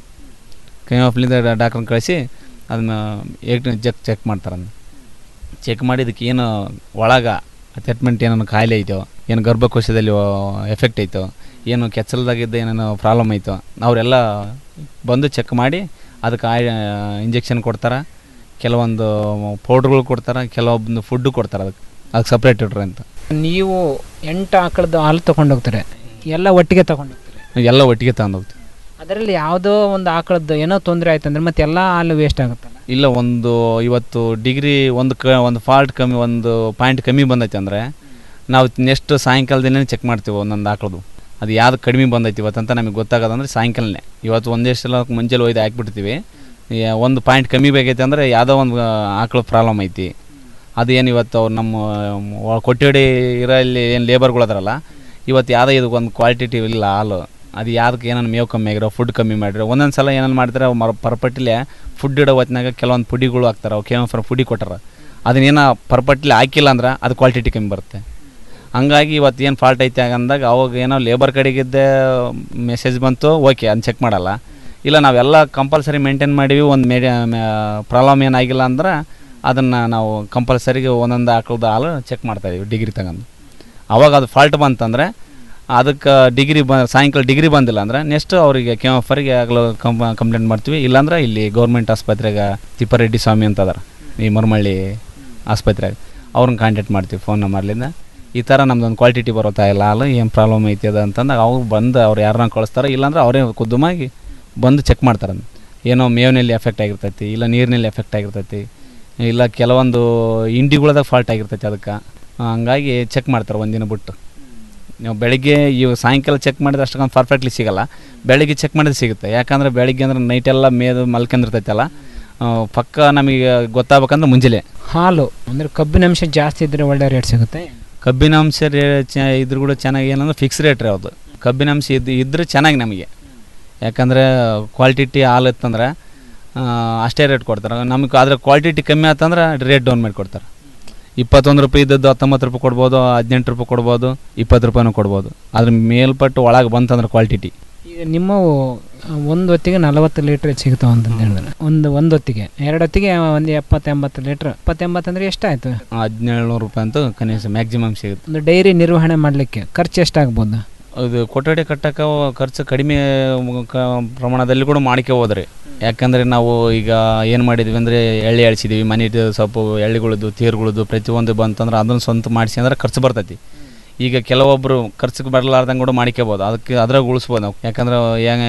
ಕೆ ಎಫ್ ಅಲ್ಲಿಂದ ಡಾಕ್ಟ್ರನ್ನ ಕಳಿಸಿ ಅದನ್ನ ಏಕ್ ಚೆಕ್ ಚೆಕ್ ಮಾಡ್ತಾರೆ ಅದನ್ನ ಚೆಕ್ ಮಾಡಿ ಇದಕ್ಕೆ ಏನು ಒಳಗೆ ಅಟ್ಯಾಚ್ಮೆಂಟ್ ಏನೇನು ಕಾಯಿಲೆ ಐತೋ ಏನು ಗರ್ಭಕೋಶದಲ್ಲಿ ಎಫೆಕ್ಟ್ ಐತೋ ಏನು ಕೆಚ್ಚಲ್ದಾಗಿದ್ದ ಏನೇನು ಪ್ರಾಬ್ಲಮ್ ಐತೋ ಅವರೆಲ್ಲ ಬಂದು ಚೆಕ್ ಮಾಡಿ ಅದಕ್ಕೆ ಆಯ್ ಇಂಜೆಕ್ಷನ್ ಕೊಡ್ತಾರೆ ಕೆಲವೊಂದು ಪೌಡ್ರ್ಗಳು ಕೊಡ್ತಾರೆ ಕೆಲವೊಂದು ಫುಡ್ಡು ಕೊಡ್ತಾರೆ ಅದಕ್ಕೆ ಅದಕ್ಕೆ ಸಪ್ರೇಟ್ ಇಡ್ರಿ ಅಂತ ನೀವು ಎಂಟು ಆಕಳದ ಹಾಲು ತೊಗೊಂಡು ಹೋಗ್ತಾರೆ ಎಲ್ಲ ಒಟ್ಟಿಗೆ ತೊಗೊಂಡು ಹೋಗ್ತಾರೆ ಎಲ್ಲ ಒಟ್ಟಿಗೆ ತಗೊಂಡೋಗ್ತೀವಿ ಅದರಲ್ಲಿ ಯಾವುದೋ ಒಂದು ಆಕಳದ್ದು ಏನೋ ತೊಂದರೆ ಆಯ್ತು ಅಂದ್ರೆ ಮತ್ತೆ ಎಲ್ಲ ಹಾಲು ವೇಸ್ಟ್ ಆಗುತ್ತಲ್ಲ ಇಲ್ಲ ಒಂದು ಇವತ್ತು ಡಿಗ್ರಿ ಒಂದು ಕ ಒಂದು ಫಾಲ್ಟ್ ಕಮ್ಮಿ ಒಂದು ಪಾಯಿಂಟ್ ಕಮ್ಮಿ ಬಂದೈತೆ ಅಂದರೆ ನಾವು ನೆಕ್ಸ್ಟ್ ಸಾಯಂಕಾಲದಿಂದನೇ ಚೆಕ್ ಮಾಡ್ತೀವಿ ಒಂದೊಂದು ಆಕಳದು ಅದು ಯಾವ್ದು ಕಡಿಮೆ ಬಂದೈತಿ ಇವತ್ತಂತ ನಮಗೆ ಗೊತ್ತಾಗೋದಂದ್ರೆ ಸಾಯಂಕಾಲನೇ ಇವತ್ತು ಒಂದೇ ಸಲ ಮುಂಜಾನೆ ಒಯ್ದು ಹಾಕ್ಬಿಡ್ತೀವಿ ಯಾ- ಒಂದು ಪಾಯಿಂಟ್ ಕಮ್ಮಿ ಬೇಕೈತೆ ಅಂದರೆ ಯಾವುದೋ ಒಂದು ಆಕಳು ಪ್ರಾಬ್ಲಮ್ ಐತಿ ಅದು ಏನು ಇವತ್ತು ಅವ್ರು ನಮ್ಮ ಒ- ಕೊಠಡಿ ಇರಲ್ಲಿ ಏನು ಲೇಬರ್ಗಳು ಅದಾರಲ್ಲ ಇವತ್ತು ಯಾವುದೋ ಇದು ಒಂದು ಕ್ವಾಲಿಟಿ ಇಲ್ಲ ಹಾಲು ಅದು ಯಾವ್ದಕ್ಕೆ ಏನಾರು ಮೇವು ಕಮ್ಮಿ ಆಗಿರೋ ಫುಡ್ ಕಮ್ಮಿ ಮಾಡಿರೋ ಒಂದೊಂದು ಸಲ ಏನೇನು ಮಾಡ್ತಾರೆ ಮರ ಪರ್ಪಟ್ಟಿಲೆ ಫುಡ್ ಇಡೋ ಹೊತ್ನಾಗ ಕೆಲವೊಂದು ಪುಡಿಗಳು ಹಾಕ್ತಾರೆ ಅವು ಕೇವಲ ಪುಡಿ ಕೊಟ್ಟಾರ ಅದನ್ನೇನೋ ಪರ್ಪಟ್ಟಿಲೆ ಹಾಕಿಲ್ಲ ಅಂದ್ರೆ ಅದು ಕ್ವಾಲಿಟಿ ಕಮ್ಮಿ ಬರುತ್ತೆ ಹಂಗಾಗಿ ಇವತ್ತು ಏನು ಫಾಲ್ಟ್ ಐತೆ ಅಂದಾಗ ಅವಾಗ ಏನೋ ಲೇಬರ್ ಕಡೆಗಿದ್ದೆ ಮೆಸೇಜ್ ಬಂತು ಓಕೆ ಅದನ್ನ ಚೆಕ್ ಮಾಡಲ್ಲ ಇಲ್ಲ ನಾವೆಲ್ಲ ಕಂಪಲ್ಸರಿ ಮೇಂಟೈನ್ ಮಾಡೀವಿ ಒಂದು ಮೇಡಿ ಪ್ರಾಬ್ಲಮ್ ಏನಾಗಿಲ್ಲ ಅಂದ್ರೆ ಅದನ್ನು ನಾವು ಕಂಪಲ್ಸರಿಗೆ ಒಂದೊಂದು ಆಕಳದ ಹಾಲು ಚೆಕ್ ಮಾಡ್ತಾಯಿದ್ದೀವಿ ಡಿಗ್ರಿ ತಗೊಂಡು ಅವಾಗ ಅದು ಫಾಲ್ಟ್ ಬಂತಂದರೆ ಅದಕ್ಕೆ ಡಿಗ್ರಿ ಬ ಸಾಯಂಕಾಲ ಡಿಗ್ರಿ ಬಂದಿಲ್ಲ ಅಂದ್ರೆ ನೆಕ್ಸ್ಟ್ ಅವರಿಗೆ ಕೆ ಎಫ್ರಿಗೆ ಆಗಲೂ ಕಂಪ್ ಕಂಪ್ಲೇಂಟ್ ಮಾಡ್ತೀವಿ ಇಲ್ಲಾಂದ್ರೆ ಇಲ್ಲಿ ಗೌರ್ಮೆಂಟ್ ಆಸ್ಪತ್ರೆಗೆ ತಿಪ್ಪಾರೆಡ್ಡಿ ಸ್ವಾಮಿ ಅಂತ ಅದಾರ ಈ ಮರಮಳ್ಳಿ ಆಸ್ಪತ್ರೆಗೆ ಅವ್ರನ್ನ ಕಾಂಟ್ಯಾಕ್ಟ್ ಮಾಡ್ತೀವಿ ಫೋನ್ ನಂಬರ್ಲಿಂದ ಈ ಥರ ನಮ್ದೊಂದು ಕ್ವಾಲಿಟಿ ಬರುತ್ತಾ ಇಲ್ಲ ಹಾಲು ಏನು ಪ್ರಾಬ್ಲಮ್ ಐತಿ ಅದು ಅಂತಂದಾಗ ಅವ್ರು ಬಂದು ಅವ್ರು ಯಾರನ್ನ ಕಳಿಸ್ತಾರೆ ಇಲ್ಲಾಂದ್ರೆ ಅವರೇ ಖುದ್ದುಮಾಗಿ ಬಂದು ಚೆಕ್ ಮಾಡ್ತಾರೆ ಅದನ್ನ. ಏನೋ ಮೇವಿನಲ್ಲಿ ಎಫೆಕ್ಟ್ ಆಗಿರ್ತೈತಿ ಇಲ್ಲ ನೀರಿನಲ್ಲಿ ಎಫೆಕ್ಟ್ ಆಗಿರ್ತೈತಿ ಇಲ್ಲ ಕೆಲವೊಂದು ಇಂಡಿಗಳದಾಗ ಫಾಲ್ಟ್ ಆಗಿರ್ತೈತಿ ಅದಕ್ಕೆ ಹಂಗಾಗಿ ಚೆಕ್ ಮಾಡ್ತಾರೆ ಒಂದಿನ ಬಿಟ್ಟು ನೀವು ಬೆಳಿಗ್ಗೆ ಇವು ಸಾಯಂಕಾಲ ಚೆಕ್ ಮಾಡಿದ್ರೆ ಅಷ್ಟೊಂದು ಪರ್ಫೆಕ್ಟ್ಲಿ ಸಿಗಲ್ಲ ಬೆಳಿಗ್ಗೆ ಚೆಕ್ ಮಾಡಿದ್ರೆ ಸಿಗುತ್ತೆ ಯಾಕಂದರೆ ಬೆಳಿಗ್ಗೆ ಅಂದ್ರೆ ನೈಟೆಲ್ಲ ಮೇದು ಮಲ್ಕೊಂಡಿರ್ತೈತಲ್ಲ ಆ, ಪಕ್ಕ ನಮಗೆ ಗೊತ್ತಾಗ್ಬೇಕಂದ್ರೆ ಮುಂಜಾನೆ ಹಾಲು ಅಂದರೆ ಕಬ್ಬಿನಾಂಶ ಜಾಸ್ತಿ ಇದ್ದರೆ ಒಳ್ಳೆ ರೇಟ್ ಸಿಗುತ್ತೆ ಕಬ್ಬಿನಾಂಶ ರೇ ಚ ಇದ್ರ ಕೂಡ ಚೆನ್ನಾಗಿ ಏನಂದ್ರೆ ಫಿಕ್ಸ್ ರೇಟ್ ರೀ ಅದು ಕಬ್ಬಿನಾಂಶ ಇದ್ದು ಇದ್ರೆ ಚೆನ್ನಾಗಿ ನಮಗೆ ಯಾಕಂದರೆ ಕ್ವಾಲಿಟಿ ಹಾಲು ಇತ್ತಂದ್ರೆ ಆ, ಅಷ್ಟೇ ರೇಟ್ ಕೊಡ್ತಾರೆ ನಮಗೆ ಅದ್ರ ಕ್ವಾಲಿಟಿ ಕಮ್ಮಿ ಆತಂದ್ರೆ ರೇಟ್ ಡೌನ್ ಮಾಡಿ ಕೊಡ್ತಾರೆ ಇಪ್ಪತ್ತೊಂದು ರೂಪಾಯಿ ಇದ್ದದ್ದು ಹತ್ತೊಂಬತ್ತು ರೂಪಾಯಿ ಕೊಡ್ಬೋದು ಹದಿನೆಂಟು ರೂಪಾಯಿ ಕೊಡ್ಬೋದು ಇಪ್ಪತ್ತು ರೂಪಾಯಿನೂ ಕೊಡ್ಬೋದು ಅದ್ರ ಮೇಲ್ಪಟ್ಟು ಒಳಗೆ ಬಂತಂದ್ರೆ ಕ್ವಾಲಿಟಿ ಈಗ ನಿಮ್ಮವು ಒಂದು ಹೊತ್ತಿಗೆ ನಲವತ್ತು ಲೀಟ್ರ್ ಸಿಗ್ತಾವೆ ಅಂತ ಹೇಳಿದ್ರೆ ಒಂದು ಒಂದು ಹೊತ್ತಿಗೆ ಎರಡು ಹೊತ್ತಿಗೆ ಒಂದು ಎಪ್ಪತ್ತು ಎಂಬತ್ತು ಲೀಟ್ರ್ ಎಪ್ಪತ್ತೆಂಬತ್ತು ಅಂದರೆ ಎಷ್ಟಾಯಿತು ಹದಿನೇಳು ರೂಪಾಯಿ ಅಂತೂ ಕನಿಷ್ಠ ಮ್ಯಾಕ್ಸಿಮಮ್ ಸಿಗುತ್ತೆ ಒಂದು ಡೈರಿ ನಿರ್ವಹಣೆ ಮಾಡಲಿಕ್ಕೆ ಖರ್ಚು ಎಷ್ಟಾಗ್ಬೋದು ಅದು ಕೊಠಡಿ ಕಟ್ಟಕ್ಕೆ ಖರ್ಚು ಕಡಿಮೆ ಕ- ಪ್ರಮಾಣದಲ್ಲಿ ಕೂಡ ಮಾಡ್ಕೆ ಹೋದ್ರಿ ಯಾಕಂದರೆ ನಾವು ಈಗ ಏನು ಮಾಡಿದ್ವಿ ಅಂದರೆ ಎಳ್ಳೆ ಎಳ್ಸಿದ್ದೀವಿ ಮನೆದು ಸ್ವಲ್ಪ ಎಳ್ಳಿಗಳದ್ದು ತೀರ್ಗಳದ್ದು ಪ್ರತಿಯೊಂದು ಬಂತಂದ್ರೆ ಅದನ್ನು ಸ್ವಂತ ಮಾಡಿಸಿ ಅಂದ್ರೆ ಖರ್ಚು ಬರ್ತೈತಿ ಈಗ ಕೆಲವೊಬ್ಬರು ಖರ್ಚಿಗೆ ಬರಲಾರ್ದಂಗೆ ಕೂಡ ಮಾಡ್ಕೋಬೋದು ಅದಕ್ಕೆ ಅದ್ರಾಗ ಉಳಿಸ್ಬೋದು ನಾವು ಯಾಕಂದ್ರೆ ಹೆಂಗೆ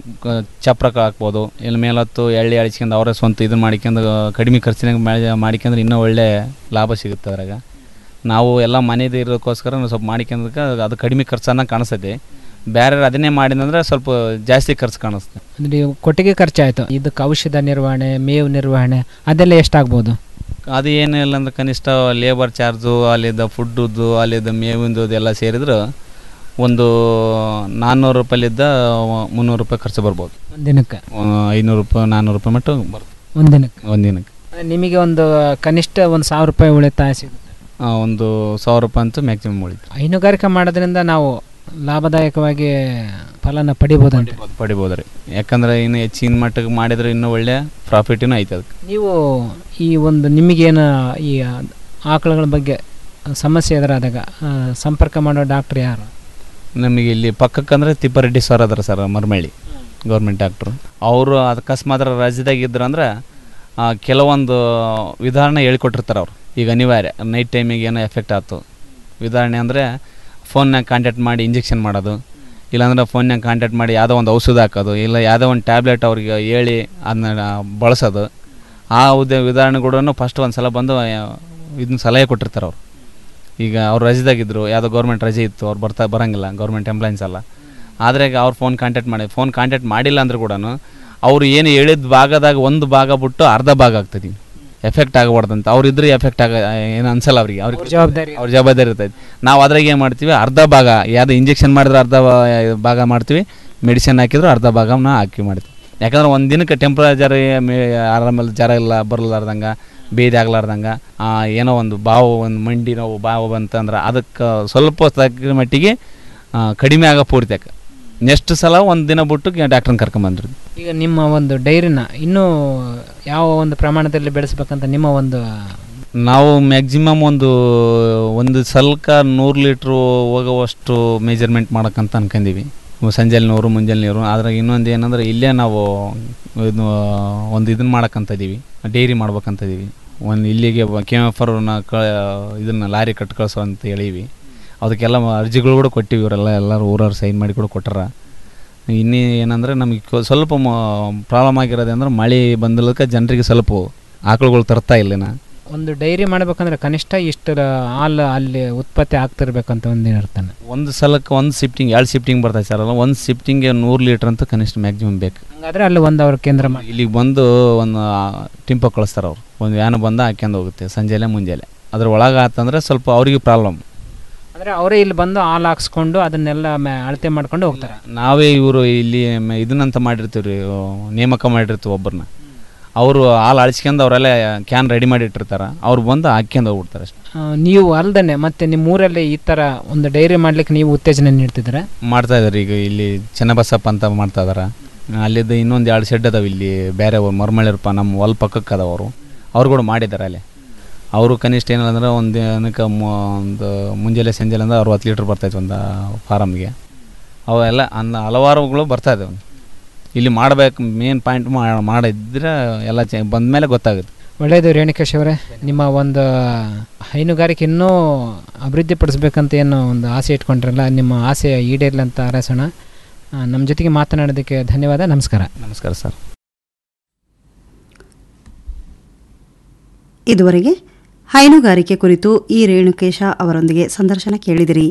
ಚಪ್ರಕ್ಕೆ ಹಾಕ್ಬೋದು ಇಲ್ಲಿ ಮೇಲತ್ತು ಎಳ್ಳೆ ಅಳಿಸ್ಕೊಂಡು ಅವರೇ ಸ್ವಂತ ಇದನ್ನು ಮಾಡ್ಕೊಂಡು ಕಡಿಮೆ ಖರ್ಚಿನಾಗ ಮಾಡಿ ಮಾಡ್ಕೊಂಡ್ರೆ ಇನ್ನೂ ಒಳ್ಳೆ ಲಾಭ ಸಿಗುತ್ತೆ ಅದ್ರಾಗ ನಾವು ಎಲ್ಲ ಮನೇದು ಇರೋಕ್ಕೋಸ್ಕರ ನಾವು ಸ್ವಲ್ಪ ಮಾಡ್ಕೊಂಡಕ್ಕೆ ಅದು ಕಡಿಮೆ ಖರ್ಚನ್ನ ಕಾಣಿಸ್ತೈತಿ ಬೇರೆ ಅದನ್ನೇ ಮಾಡಿದಂದ್ರೆ ಸ್ವಲ್ಪ ಜಾಸ್ತಿ ಖರ್ಚು ಕಾಣಿಸುತ್ತೆ ಅಂದರೆ ಕೊಟ್ಟಿಗೆ ಖರ್ಚಾಯಿತು ಇದಕ್ಕೆ ಔಷಧ ನಿರ್ವಹಣೆ ಮೇವು ನಿರ್ವಹಣೆ ಅದೆಲ್ಲ ಎಷ್ಟಾಗ್ಬೋದು ಅದು ಏನಿಲ್ಲ ಅಂದ್ರೆ ಕನಿಷ್ಠ ಲೇಬರ್ ಚಾರ್ಜು ಅಲ್ಲಿದ್ದ ಫುಡ್ಡುದು ಅಲ್ಲಿದ್ದ ಮೇವಿಂದು ಎಲ್ಲ ಸೇರಿದ್ರೆ ಒಂದು ನಾನ್ನೂರು ರೂಪಾಯಿಲಿದ್ದ ಮುನ್ನೂರು ರೂಪಾಯಿ ಖರ್ಚು ಬರ್ಬೋದು ಒಂದು ದಿನಕ್ಕೆ ಐನೂರು ರೂಪಾಯಿ ನಾನ್ನೂರು ರೂಪಾಯಿ ಮಟ್ಟ ಬರುತ್ತೆ ಒಂದು ದಿನಕ್ಕೆ ಒಂದು ದಿನಕ್ಕೆ ನಿಮಗೆ ಒಂದು ಕನಿಷ್ಠ ಒಂದು ಸಾವಿರ ರೂಪಾಯಿ ಉಳಿತಾಯ ಸಿಗುತ್ತೆ ಆ, ಒಂದು ಸಾವಿರ ರೂಪಾಯಿ ಅಂತೂ ಮ್ಯಾಕ್ಸಿಮಮ್ ಉಳಿತು ಹೈನುಗಾರಿಕೆ ಮಾಡೋದ್ರಿಂದ ನಾವು ಲಾಭದಾಯಕವಾಗಿ ಫಲನ ಪಡಿಬೋದಂತೆ ಪಡಿಬೋದು ರೀ ಯಾಕಂದ್ರೆ ಇನ್ನು ಹೆಚ್ಚಿನ ಮಟ್ಟಕ್ಕೆ ಮಾಡಿದ್ರೆ ಇನ್ನೂ ಒಳ್ಳೆ ಪ್ರಾಫಿಟಿನೂ ಐತೆ ಅದಕ್ಕೆ ನೀವು ಈ ಒಂದು ನಿಮಗೇನು ಈ ಆಕಳುಗಳ ಬಗ್ಗೆ ಸಮಸ್ಯೆ ಎದುರಾದಾಗ ಆ, ಸಂಪರ್ಕ ಮಾಡೋ ಡಾಕ್ಟ್ರ್ ಯಾರು ನಮಗೆ ಇಲ್ಲಿ ಪಕ್ಕಕ್ಕಂದ್ರೆ ತಿಪ್ಪಾರೆಡ್ಡಿ ಸರ್ ಅದಾರ ಸರ್ ಮರ್ಮಳ್ಳಿ ಗೌರ್ಮೆಂಟ್ ಡಾಕ್ಟ್ರು ಅವರು ಅಕಸ್ಮಾತ್ ರಾಜ್ಯದಾಗ ಇದ್ರು ಅಂದ್ರೆ ಆ, ಕೆಲವೊಂದು ವಿಧಾನ ಹೇಳ್ಕೊಟ್ಟಿರ್ತಾರೆ ಅವ್ರು ಈಗ ಅನಿವಾರ್ಯ ನೈಟ್ ಟೈಮಿಗೆ ಏನೋ ಎಫೆಕ್ಟ್ ಆಯ್ತು ವಿಧಾರಣೆ ಅಂದರೆ ಫೋನ್ನಾಗ ಕಾಂಟ್ಯಾಕ್ಟ್ ಮಾಡಿ ಇಂಜೆಕ್ಷನ್ ಮಾಡೋದು ಇಲ್ಲಾಂದ್ರೆ ಫೋನ್ನಾಗ ಕಾಂಟ್ಯಾಕ್ಟ್ ಮಾಡಿ ಯಾವುದೋ ಒಂದು ಔಷಧ ಹಾಕೋದು ಇಲ್ಲ ಯಾವುದೋ ಒಂದು ಟ್ಯಾಬ್ಲೆಟ್ ಅವ್ರಿಗೆ ಹೇಳಿ ಅದನ್ನ ಬಳಸೋದು ಆ ಉದ್ಯ ವಿಧಾರಣೆ ಕೂಡ ಫಸ್ಟ್ ಒಂದು ಸಲ ಬಂದು ಇದನ್ನ ಸಲಹೆ ಕೊಟ್ಟಿರ್ತಾರೆ ಅವ್ರು ಈಗ ಅವ್ರು ರಜೆದಾಗಿದ್ದರು ಯಾವುದೋ ಗೌರ್ಮೆಂಟ್ ರಜೆ ಇತ್ತು ಅವ್ರು ಬರ್ತಾ ಬರೋಂಗಿಲ್ಲ ಗೌರ್ಮೆಂಟ್ ಎಂಪ್ಲಾಯನ್ಸ್ ಅಲ್ಲ ಆದರೆ ಅವ್ರು ಫೋನ್ ಕಾಂಟ್ಯಾಕ್ಟ್ ಮಾಡಿ ಫೋನ್ ಕಾಂಟ್ಯಾಕ್ಟ್ ಮಾಡಿಲ್ಲ ಅಂದ್ರೆ ಕೂಡ ಅವ್ರು ಏನು ಹೇಳಿದ ಭಾಗದಾಗ ಒಂದು ಭಾಗ ಬಿಟ್ಟು ಅರ್ಧ ಭಾಗ ಆಗ್ತದೆ ಎಫೆಕ್ಟ್ ಆಗಬಾರ್ದಂತ ಅವ್ರು ಇದ್ರೆ ಎಫೆಕ್ಟ್ ಆಗ ಏನು ಅನ್ಸಲ್ಲ ಅವ್ರಿಗೆ ಅವ್ರಿಗೆ ಅವ್ರ ಜವಾಬ್ದಾರಿ ಅವ್ರ ಜವಾಬ್ದಾರಿ ಇರ್ತೈತೆ ನಾವು ಅದ್ರಾಗ ಏನು ಮಾಡ್ತೀವಿ ಅರ್ಧ ಭಾಗ ಯಾವ್ದು ಇಂಜೆಕ್ಷನ್ ಮಾಡಿದ್ರೆ ಅರ್ಧ ಭಾ- ಭಾಗ ಮಾಡ್ತೀವಿ ಮೆಡಿಸಿನ್ ಹಾಕಿದ್ರೆ ಅರ್ಧ ಭಾಗನ ಹಾಕಿ ಮಾಡ್ತೀವಿ ಯಾಕಂದ್ರೆ ಒಂದು ದಿನಕ್ಕೆ ಟೆಂಪ್ರೇಚರ್ ಆರಾಮಲ್ಲಿ ಜ್ವರ ಇಲ್ಲ ಬರಲಾರ್ದಂಗೆ ಬೇದಿ ಆಗ್ಲಾರ್ದಂಗೆ ಆ, ಏನೋ ಒಂದು ಬಾವು ಒಂದು ಮಂಡಿ ನೋವು ಬಾವು ಬಂತಂದ್ರೆ ಅದಕ್ಕೆ ಸ್ವಲ್ಪ ತಗ್ಗಿದ ಮಟ್ಟಿಗೆ ಆ, ಕಡಿಮೆ ಆಗೋ ಪೂರ್ತಿಯಾಕ ನೆಕ್ಸ್ಟ್ ಸಲ ಒಂದು ದಿನ ಬಿಟ್ಟು ಡಾಕ್ಟ್ರನ್ನ ಕರ್ಕೊಂಬಂದ್ರಿ ಈಗ ನಿಮ್ಮ ಒಂದು ಡೈರಿನ ಇನ್ನೂ ಯಾವ ಒಂದು ಪ್ರಮಾಣದಲ್ಲಿ ಬೆಳೆಸ್ಬೇಕಂತ ನಿಮ್ಮ ಒಂದು ನಾವು ಮ್ಯಾಕ್ಸಿಮಮ್ ಒಂದು ಒಂದು ಸಲ್ಕ ನೂರು ಲೀಟ್ರು ಹೋಗುವಷ್ಟು ಮೆಜರ್ಮೆಂಟ್ ಮಾಡೋಕ್ಕಂತ ಅನ್ಕೊಂಡೀವಿ ಸಂಜೆಲಿ ನೂರು ಮುಂಜಾನೆ ನೀರು ಅದ್ರಾಗ ಇನ್ನೊಂದು ಏನಂದ್ರೆ ಇಲ್ಲೇ ನಾವು ಇದು ಒಂದು ಇದನ್ನ ಮಾಡಕ್ಕಂತ ಇದೀವಿ ಡೈರಿ ಮಾಡ್ಬೇಕಂತ ಇದೀವಿ ಒಂದು ಇಲ್ಲಿಗೆ ಕೆ ಎಫ್ ಆರ್ನ ಕ ಇದನ್ನು ಲಾರಿ ಕಟ್ ಕಳಿಸೋ ಅಂತ ಹೇಳೀವಿ ಅದಕ್ಕೆಲ್ಲ ಅರ್ಜಿಗಳು ಕೂಡ ಕೊಟ್ಟಿವಿ ಇವರೆಲ್ಲ ಎಲ್ಲರೂ ಊರವ್ರು ಸೈನ್ ಮಾಡಿ ಕೂಡ ಕೊಟ್ಟಾರ ಇನ್ನೂ ಏನಂದ್ರೆ ನಮಗೆ ಕೊ- ಸ್ವಲ್ಪ ಪ್ರಾಬ್ಲಮ್ ಆಗಿರೋದು ಅಂದ್ರೆ ಮಳೆ ಬಂದಲಕ್ಕೆ ಜನರಿಗೆ ಸ್ವಲ್ಪ ಆಕಳುಗಳು ತರ್ತಾ ಇಲ್ಲಿನ ಒಂದು ಡೈರಿ ಮಾಡ್ಬೇಕಂದ್ರೆ ಕನಿಷ್ಠ ಇಷ್ಟು ಹಾಲು ಅಲ್ಲಿ ಉತ್ಪತ್ತಿ ಆಗ್ತಿರ್ಬೇಕಂತ ಒಂದು ಇರ್ತಾನೆ ಒಂದು ಸಲಕ್ಕೆ ಒಂದು ಶಿಫ್ಟಿಂಗ್ ಎರಡು ಶಿಫ್ಟಿಂಗ್ ಬರ್ತದೆ ಸರ್ ಅಲ್ಲ ಒಂದು ಶಿಫ್ಟಿಂಗ್ಗೆ ನೂರು ಲೀಟ್ರ್ ಅಂತ ಕನಿಷ್ಠ ಮ್ಯಾಕ್ಸಿಮಮ್ ಬೇಕು ಹಂಗಾದ್ರೆ ಅಲ್ಲಿ ಒಂದು ಅವ್ರ ಕೇಂದ್ರ ಮಾಡಿ ಇಲ್ಲಿಗೆ ಬಂದು ಒಂದು ಟಿಂಪ ಕಳಿಸ್ತಾರೆ ಅವ್ರು ಒಂದು ವ್ಯಾನ್ ಬಂದು ಹಾಕ್ಯಂದು ಹೋಗುತ್ತೆ ಸಂಜೆಲೆ ಮುಂಜಾನೆ ಅದ್ರ ಒಳಗೆ ಆತಂದ್ರೆ ಸ್ವಲ್ಪ ಅವ್ರಿಗೆ ಪ್ರಾಬ್ಲಮ್ ಅಂದರೆ ಅವರೇ ಇಲ್ಲಿ ಬಂದು ಹಾಲು ಹಾಕ್ಸ್ಕೊಂಡು ಅದನ್ನೆಲ್ಲ ಮ್ಯಾ- ಅಳತೆ ಮಾಡ್ಕೊಂಡು ಹೋಗ್ತಾರೆ ನಾವೇ ಇವರು ಇಲ್ಲಿ ಮ- ಇದನ್ನಂತ ಮಾಡಿರ್ತೀವಿ ರೀ ನೇಮಕ ಮಾಡಿರ್ತೀವಿ ಒಬ್ಬರನ್ನ ಅವರು ಹಾಲು ಅಳಿಸ್ಕೊಂಡು ಅವರೆಲ್ಲ ಕ್ಯಾನ್ ರೆಡಿ ಮಾಡಿ ಇಟ್ಟಿರ್ತಾರೆ ಅವ್ರು ಬಂದು ಹಾಕ್ಯಂದು ಹೋಗ್ಬಿಡ್ತಾರೆ ಅಷ್ಟೇ ಆ, ನೀವು ಅಲ್ದೇ ಮತ್ತೆ ನಿಮ್ಮ ಊರಲ್ಲಿ ಈ ಥರ ಒಂದು ಡೈರಿ ಮಾಡ್ಲಿಕ್ಕೆ ನೀವು ಉತ್ತೇಜನ ನೀಡ್ತಿದ್ದೀರಾ ಮಾಡ್ತಾ ಇದಾರೆ ಈಗ ಇಲ್ಲಿ ಚೆನ್ನಬಸಪ್ಪ ಅಂತ ಮಾಡ್ತಾ ಇದಾರೆ ಅಲ್ಲಿದ್ದು ಇನ್ನೊಂದು ಎರಡು ಶೆಡ್ ಅದಾವೆ ಇಲ್ಲಿ ಬೇರೆ ಮರ್ಮಳಿರಪ್ಪ ನಮ್ಮ ಹೊಲ ಪಕ್ಕಕ್ಕೆ ಅದಾವ ಅವರು ಅವ್ರು ಕೂಡ ಮಾಡಿದ್ದಾರೆ ಅಲ್ಲಿ ಅವರು ಕನಿಷ್ಠ ಏನಿಲ್ಲ ಅಂದ್ರೆ ಒಂದು ದಿನಕ್ಕೆ ಮು- ಒಂದು ಮುಂಜಾನೆ ಸಂಜೆಲೆ ಅಂದ್ರೆ ಅರವತ್ತು ಲೀಟ್ರ್ ಬರ್ತೈತೆ ಒಂದು ಫಾರಮ್ಗೆ ಅವೆಲ್ಲ ಅನ್ನ ಹಲವಾರುಗಳು ಬರ್ತಾ ಇದಾವೆ ಇಲ್ಲಿ ಮಾಡಬೇಕು ಮೇನ್ ಪಾಯಿಂಟ್ ಮಾಡಿದ್ರೆ ಎಲ್ಲ ಚೆ ಬಂದಮೇಲೆ ಗೊತ್ತಾಗುತ್ತೆ ಒಳ್ಳೆಯದು ರೇಣುಕೇಶ್ ಅವರೇ ನಿಮ್ಮ ಒಂದು ಹೈನುಗಾರಿಕೆ ಇನ್ನೂ ಅಭಿವೃದ್ಧಿಪಡಿಸ್ಬೇಕಂತ ಏನು ಒಂದು ಆಸೆ ಇಟ್ಕೊಂಡ್ರಲ್ಲ ನಿಮ್ಮ ಆಸೆ ಈಡೇರಲಿ ಅಂತ ಹಾರೈಸೋಣ ಆ, ನಮ್ಮ ಜೊತೆಗೆ ಮಾತನಾಡೋದಕ್ಕೆ ಧನ್ಯವಾದ ನಮಸ್ಕಾರ ನಮಸ್ಕಾರ ಸರ್ ಇದುವರೆಗೆ ಹೈನುಗಾರಿಕೆ ಕುರಿತು ಈ ರೇಣುಕೇಶ ಅವರೊಂದಿಗೆ ಸಂದರ್ಶನ ಕೇಳಿದಿರಿ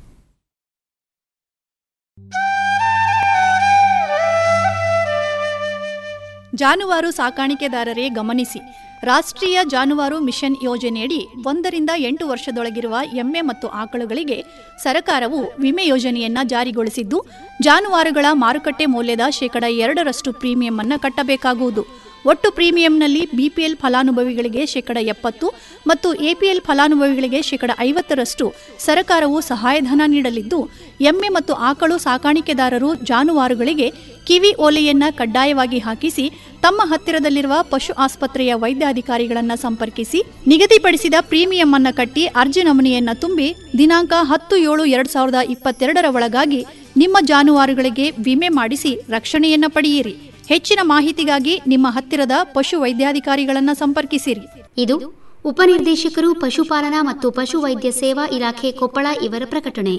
ಜಾನುವಾರು ಸಾಕಾಣಿಕೆದಾರರೇ ಗಮನಿಸಿ ರಾಷ್ಟ್ರೀಯ ಜಾನುವಾರು ಮಿಷನ್ ಯೋಜನೆಯಡಿ ಒಂದರಿಂದ ಎಂಟು ವರ್ಷದೊಳಗಿರುವ ಎಮ್ಮೆ ಮತ್ತು ಆಕಳುಗಳಿಗೆ ಸರಕಾರವು ವಿಮೆ ಯೋಜನೆಯನ್ನ ಜಾರಿಗೊಳಿಸಿದ್ದು ಜಾನುವಾರುಗಳ ಮಾರುಕಟ್ಟೆ ಮೌಲ್ಯದ ಶೇಕಡ ಎರಡರಷ್ಟು ಪ್ರೀಮಿಯಂ ಅನ್ನು ಕಟ್ಟಬೇಕಾಗುವುದು ಒಟ್ಟು ಪ್ರೀಮಿಯಂನಲ್ಲಿ ಬಿಪಿಎಲ್ ಫಲಾನುಭವಿಗಳಿಗೆ ಶೇಕಡ ಎಪ್ಪತ್ತು ಮತ್ತು ಎಪಿಎಲ್ ಫಲಾನುಭವಿಗಳಿಗೆ ಶೇಕಡ ಐವತ್ತರಷ್ಟು ಸರಕಾರವು ಸಹಾಯಧನ ನೀಡಲಿದ್ದು ಎಮ್ಮೆ ಮತ್ತು ಆಕಳು ಸಾಕಾಣಿಕೆದಾರರು ಜಾನುವಾರುಗಳಿಗೆ ಕಿವಿ ಓಲೆಯನ್ನ ಕಡ್ಡಾಯವಾಗಿ ಹಾಕಿಸಿ ತಮ್ಮ ಹತ್ತಿರದಲ್ಲಿರುವ ಪಶು ಆಸ್ಪತ್ರೆಯ ವೈದ್ಯಾಧಿಕಾರಿಗಳನ್ನ ಸಂಪರ್ಕಿಸಿ ನಿಗದಿಪಡಿಸಿದ ಪ್ರೀಮಿಯಂ ಅನ್ನ ಕಟ್ಟಿ ಅರ್ಜಿ ನಮೂನೆಯನ್ನ ತುಂಬಿ ದಿನಾಂಕ ಹತ್ತು ಏಳು ಎರಡ್ ಸಾವಿರದ ಇಪ್ಪತ್ತೆರಡರ ಒಳಗಾಗಿ ನಿಮ್ಮ ಜಾನುವಾರುಗಳಿಗೆ ವಿಮೆ ಮಾಡಿಸಿ ರಕ್ಷಣೆಯನ್ನ ಪಡೆಯಿರಿ ಹೆಚ್ಚಿನ ಮಾಹಿತಿಗಾಗಿ ನಿಮ್ಮ ಹತ್ತಿರದ ಪಶು ವೈದ್ಯಾಧಿಕಾರಿಗಳನ್ನ ಸಂಪರ್ಕಿಸಿರಿ ಇದು ಉಪನಿರ್ದೇಶಕರು ಪಶುಪಾಲನಾ ಮತ್ತು ಪಶುವೈದ್ಯ ಸೇವಾ ಇಲಾಖೆ ಕೊಪ್ಪಳ ಇವರ ಪ್ರಕಟಣೆ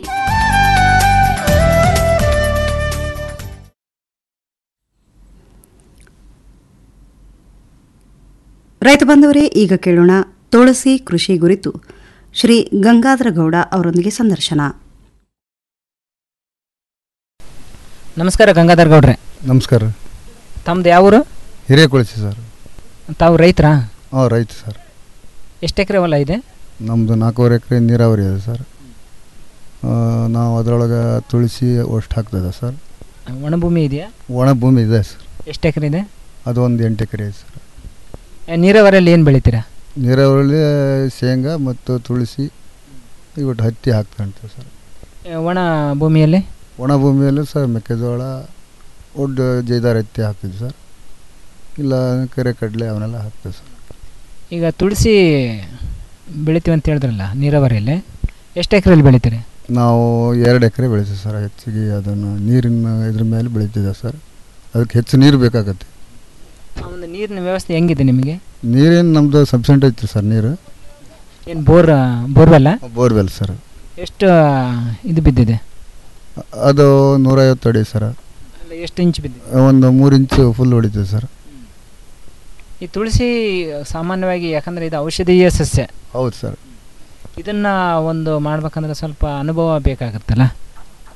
ರೈತ ಬಂಧವರೇ ಈಗ ಕೇಳೋಣ ತುಳಸಿ ಕೃಷಿ ಕುರಿತು ಶ್ರೀ ಗಂಗಾಧರ ಗೌಡ ಅವರೊಂದಿಗೆ ಸಂದರ್ಶನ ನಮಸ್ಕಾರ ಗಂಗಾಧರ್ ಗೌಡ್ರೆ ನಮಸ್ಕಾರ ತಮ್ದು ಯಾವ ಊರು ಹಿರೇಕೊಳಚಿ ಸರ್ ತಾವು ರೈತರಾ ಹಾಂ ರೈತ ಸರ್ ಎಷ್ಟು ಎಕರೆ ಹೊಲ ಇದೆ ನಮ್ಮದು ನಾಲ್ಕೂವರೆ ಎಕರೆ ನೀರಾವರಿ ಇದೆ ಸರ್ ಆ, ನಾವು ಅದರೊಳಗೆ ತುಳಸಿ ಅಷ್ಟು ಹಾಕ್ತದೆ ಸರ್ ಒಣಭೂಮಿ ಇದೆಯಾ ಒಣ ಭೂಮಿ ಇದೆ ಸರ್ ಎಷ್ಟು ಎಕರೆ ಇದೆ ಅದು ಒಂದು ಎಂಟು ಎಕರೆ ಇದೆ ಸರ್ ಏ, ನೀರಾವರಿಯಲ್ಲಿ ಏನು ಬೆಳಿತೀರಾ ನೀರಾವರಿಯಲ್ಲಿ ಶೇಂಗಾ ಮತ್ತು ತುಳಸಿ ಇವತ್ತು ಹತ್ತಿ ಹಾಕ್ಕೊಂತೀವಿ ಸರ್ ಏ, ಒಣ ಭೂಮಿಯಲ್ಲಿ ಒಣ ಭೂಮಿಯಲ್ಲೂ ಸರ್ ಮೆಕ್ಕೆಜೋಳ ಒಡ್ಡು ಜೈದಾರ ಹತ್ತಿ ಹಾಕ್ತೀವಿ ಸರ್ ಇಲ್ಲ ಕೆರೆ ಕಡಲೆ ಅವನ್ನೆಲ್ಲ ಹಾಕ್ತೀವಿ ಸರ್ ಈಗ ತುಳಸಿ ಬೆಳಿತೀವಿ ಅಂತ ಹೇಳಿದ್ರಲ್ಲ ನೀರಾವರಿಯಲ್ಲಿ ಎಷ್ಟು ಎಕರೆಯಲ್ಲಿ ಬೆಳಿತೀರಿ ನಾವು ಎರಡು ಎಕರೆ ಬೆಳಿತೀವಿ ಸರ್ ಹೆಚ್ಚಿಗೆ ಅದನ್ನು ನೀರಿನ ಇದ್ರ ಮೇಲೆ ಬೆಳಿತಿದ್ದೆ ಸರ್ ಅದಕ್ಕೆ ಹೆಚ್ಚು ನೀರು ಬೇಕಾಗತ್ತೆ ಆ ಒಂದು ನೀರಿನ ವ್ಯವಸ್ಥೆ ಹೆಂಗಿದೆ ನಿಮಗೆ ನೀರೇನು ನಮ್ಮದು ಸಬ್ಸೆಂಟ್ ಐತಿ ಸರ್ ನೀರು ಏನು ಬೋರ್ ಬೋರ್ವೆಲ್ಲ ಬೋರ್ವೆಲ್ ಸರ್ ಎಷ್ಟು ಇದು ಬಿದ್ದಿದೆ ಅದು ನೂರೈವತ್ತು ಅಡಿ ಸರ್ ಅಲ್ಲ, ಎಷ್ಟು ಇಂಚ್ ಬಿದ್ದಿದೆ ಒಂದು ಮೂರು ಇಂಚು ಫುಲ್ ಹೊಡಿತೀವಿ ಸರ್ ಈ ತುಳಸಿ ಸಾಮಾನ್ಯವಾಗಿ ಯಾಕಂದರೆ ಇದು ಔಷಧೀಯ ಸಸ್ಯ ಹೌದು ಸರ್ ಇದನ್ನು ಒಂದು ಮಾಡ್ಬೇಕಂದ್ರೆ ಸ್ವಲ್ಪ ಅನುಭವ ಬೇಕಾಗುತ್ತಲ್ಲ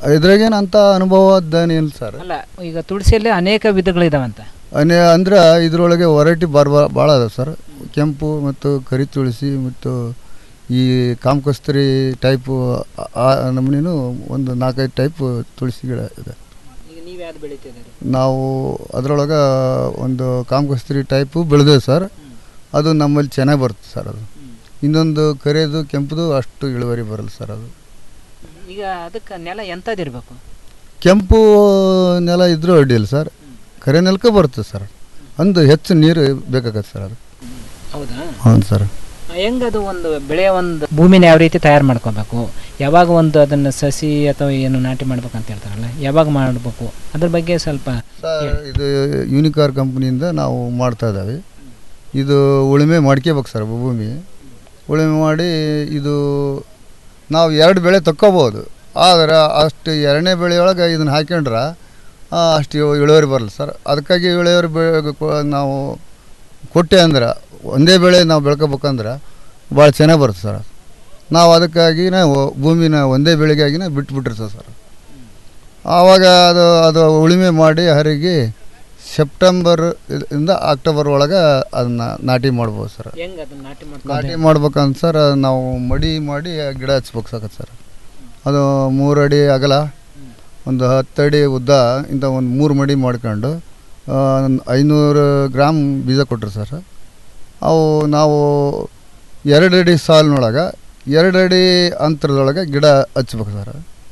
ಇದ್ರಾಗೇನು ಅಂತ ಅನುಭವದ್ದೇನಿಲ್ಲ ಸರ್ ಅಲ್ಲ ಈಗ ತುಳಸಿಯಲ್ಲಿ ಅನೇಕ ವಿಧಗಳಿದಾವಂತ ಅನೇ ಅಂದ್ರೆ ಇದರೊಳಗೆ ವೆರೈಟಿ ಬಾರ್ ಭಾಳ ಅದಾವೆ ಸರ್ ಕೆಂಪು ಮತ್ತು ಕರಿ ತುಳಸಿ ಮತ್ತು ಈ ಕಾಮಕಸ್ತೂರಿ ಟೈಪು ಆ- ಆ ನಮೂನಿನೂ ಒಂದು ನಾಲ್ಕೈದು ಟೈಪ್ ತುಳಸಿ ಗಿಡ ಇದೆ ಈಗ ನೀವು ಯಾವ್ದು ಬೆಳಿತಿದ್ದೀರಿ ನಾವು ಅದರೊಳಗೆ ಒಂದು ಕಾಮಕಸ್ತೂರಿ ಟೈಪು ಬೆಳೆದೇವೆ ಸರ್ ಅದು ನಮ್ಮಲ್ಲಿ ಚೆನ್ನಾಗಿ ಬರುತ್ತೆ ಸರ್ ಅದು ಇನ್ನೊಂದು ಕರಿಯೋದು ಕೆಂಪುದು ಅಷ್ಟು ಇಳುವರಿ ಬರಲ್ಲ ಸರ್ ಅದು ಈಗ ಅದಕ್ಕೆ ನೆಲ ಎಂಥದ್ದಿರಬೇಕು ಕೆಂಪು ನೆಲ ಇದ್ರೂ ಅಡ್ಡಿಲ್ಲ ಸರ್ ಕರೆ ನೆಲಕ್ಕೆ ಬರುತ್ತೆ ಸರ್ ಒಂದು ಹೆಚ್ಚು ನೀರು ಬೇಕಾಗತ್ತೆ ಸರ್ ಅದು ಹೌದಾ ಹೌದು ಸರ್ ಹೆಂಗದು ಒಂದು ಬೆಳೆಯ ಒಂದು ಭೂಮಿನ ಯಾವ ರೀತಿ ತಯಾರು ಮಾಡ್ಕೋಬೇಕು ಯಾವಾಗ ಒಂದು ಅದನ್ನು ಸಸಿ ಅಥವಾ ಏನು ನಾಟಿ ಮಾಡ್ಬೇಕು ಅಂತ ಹೇಳ್ತಾರಲ್ಲ ಯಾವಾಗ ಮಾಡಬೇಕು ಅದ್ರ ಬಗ್ಗೆ ಸ್ವಲ್ಪ ಸರ್ ಇದು ಯೂನಿಕಾರ್ ಕಂಪ್ನಿಯಿಂದ ನಾವು ಮಾಡ್ತಾ ಇದ್ದಾವೆ ಇದು ಉಳುಮೆ ಮಾಡ್ಕೋಬೇಕು ಸರ್ ಭೂಮಿ ಉಳುಮೆ ಮಾಡಿ ಇದು ನಾವು ಎರಡು ಬೆಳೆ ತಕ್ಕೋಬೋದು ಆದರೆ ಅಷ್ಟು ಎರಡನೇ ಬೆಳೆಯೊಳಗೆ ಇದನ್ನು ಹಾಕ್ಯಂಡ್ರೆ ಆ, ಅಷ್ಟು ಇಳುವರಿ ಬರಲ್ಲ ಸರ್ ಅದಕ್ಕಾಗಿ ಇಳುವರಿ ಬೆ ಕೊ- ನಾವು ಕೊಟ್ಟೆ ಅಂದ್ರೆ ಒಂದೇ ಬೆಳೆ ನಾವು ಬೆಳ್ಕೊಬೇಕಂದ್ರೆ ಭಾಳ ಚೆನ್ನಾಗಿ ಬರುತ್ತೆ ಸರ್ ಅದು. ನಾವು ಅದಕ್ಕಾಗಿನೇ ಒ- ಭೂಮಿನ ಒಂದೇ ಬೆಳೆಗಾಗಿನೇ ಬಿಟ್ಬಿಟ್ಟಿರ್ತೇವೆ ಸರ್ ಆವಾಗ ಅದು ಅದು ಉಳುಮೆ ಮಾಡಿ ಹರಿಗೆ ಸೆಪ್ಟೆಂಬರ್ ಇದ್- ಇಂದ ಅಕ್ಟೋಬರ್ ಒಳಗೆ ಅದನ್ನ ನಾಟಿ ಮಾಡ್ಬೋದು ಸರ್ ಹೆಂಗ್ ಅದನ್ನ ನಾಟಿ ನಾಟಿ ಮಾಡ್ಕೊಂಡು ಮಾಡ್ಬೇಕಂತ ಸರ್ ನಾವು ಮಡಿ ಮಾಡಿ ಆ ಗಿಡ ಹಚ್ಬೇಕು ಸಾಕತ್ತೆ ಸರ್ ಅದು ಮೂರು ಅಡಿ ಅಗಲ ಒಂದು ಹತ್ತು ಅಡಿ ಉದ್ದ ಇಂಥ ಒಂದು ಮೂರು ಮಡಿ ಮಾಡ್ಕೊಂಡು ಆ, ಒಂದ್ ಐನೂರು ಗ್ರಾಮ್ ಬೀಜ ಕೊಟ್ಟರು ಸರ್ ಅವು ನಾವು ಎರಡು ಅಡಿ ಸಾಲಿನೊಳಗೆ ಎರಡು ಅಡಿ ಅಂತರದೊಳಗೆ ಗಿಡ ಹಚ್ಬೇಕು ಸರ್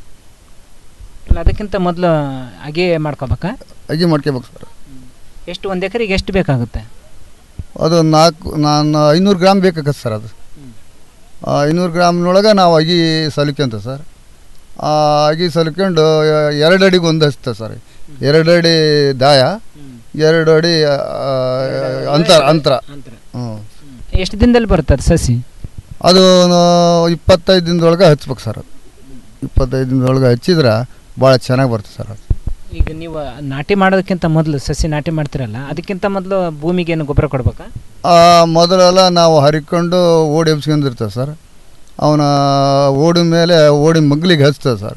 ಅಲ್ಲ ಅದಕ್ಕಿಂತ ಮೊದಲು ಅಗೆ ಮಾಡ್ಕೋಬೇಕಾ ಅಗಿ ಮಾಡ್ಕೋಬೇಕು ಸರ್ ಎಷ್ಟು ಒಂದು ಎಕರೆಗೆ ಎಷ್ಟು ಬೇಕಾಗುತ್ತೆ ಅದು ನಾಲ್ಕು ನಾನು ಐನೂರು ಗ್ರಾಮ್ ಬೇಕಾಗತ್ತೆ ಸರ್ ಅದು ಆ ಐನೂರು ಗ್ರಾಮ್ನೊಳಗೆ ನಾವು ಅಗಿ ಸಲಿಕ್ಯಂತ ಸರ್ ಆ ಅಗಿ ಸಲಿಕೊಂಡು ಎರಡು ಅಡಿಗೆ ಒಂದು ಹಚ್ತೇವೆ ಸರ್ ಎರಡು ಅಡಿ ದಾಯ ಎರಡು ಅಡಿ ಆ, ಅಂತರ ಅಂತರ ಹ್ಞೂ ಎಷ್ಟು ದಿನದಲ್ಲಿ ಬರುತ್ತೆ ಅದು ಸಸಿ ಅದು ನಾ- ಇಪ್ಪತ್ತೈದು ದಿನದೊಳಗೆ ಹಚ್ಬೇಕು ಸರ್ ಅದು ಇಪ್ಪತ್ತೈದು ದಿನದೊಳಗೆ ಹಚ್ಚಿದ್ರೆ ಭಾಳ ಚೆನ್ನಾಗಿ ಬರ್ತದೆ ಸರ್ ಅದು ಈಗ ನೀವು ನಾಟಿ ಮಾಡೋದಕ್ಕಿಂತ ಮೊದಲು ಸಸಿ ನಾಟಿ ಮಾಡ್ತಿರಲ್ಲ ಅದಕ್ಕಿಂತ ಮೊದಲು ಭೂಮಿಗೆ ಏನು ಗೊಬ್ಬರ ಕೊಡ್ಬೇಕಾ ಆ, ಮೊದಲೆಲ್ಲ ನಾವು ಹರಿಕೊಂಡು ಓಡಿ ಎಬ್ಸ್ಕೊಂಡಿರ್ತೇವೆ ಸರ್ ಅವನ ಓಡಿ ಮೇಲೆ ಓಡಿ ಮಗ್ಲಿಗೆ ಹಚ್ತೇವೆ ಸರ್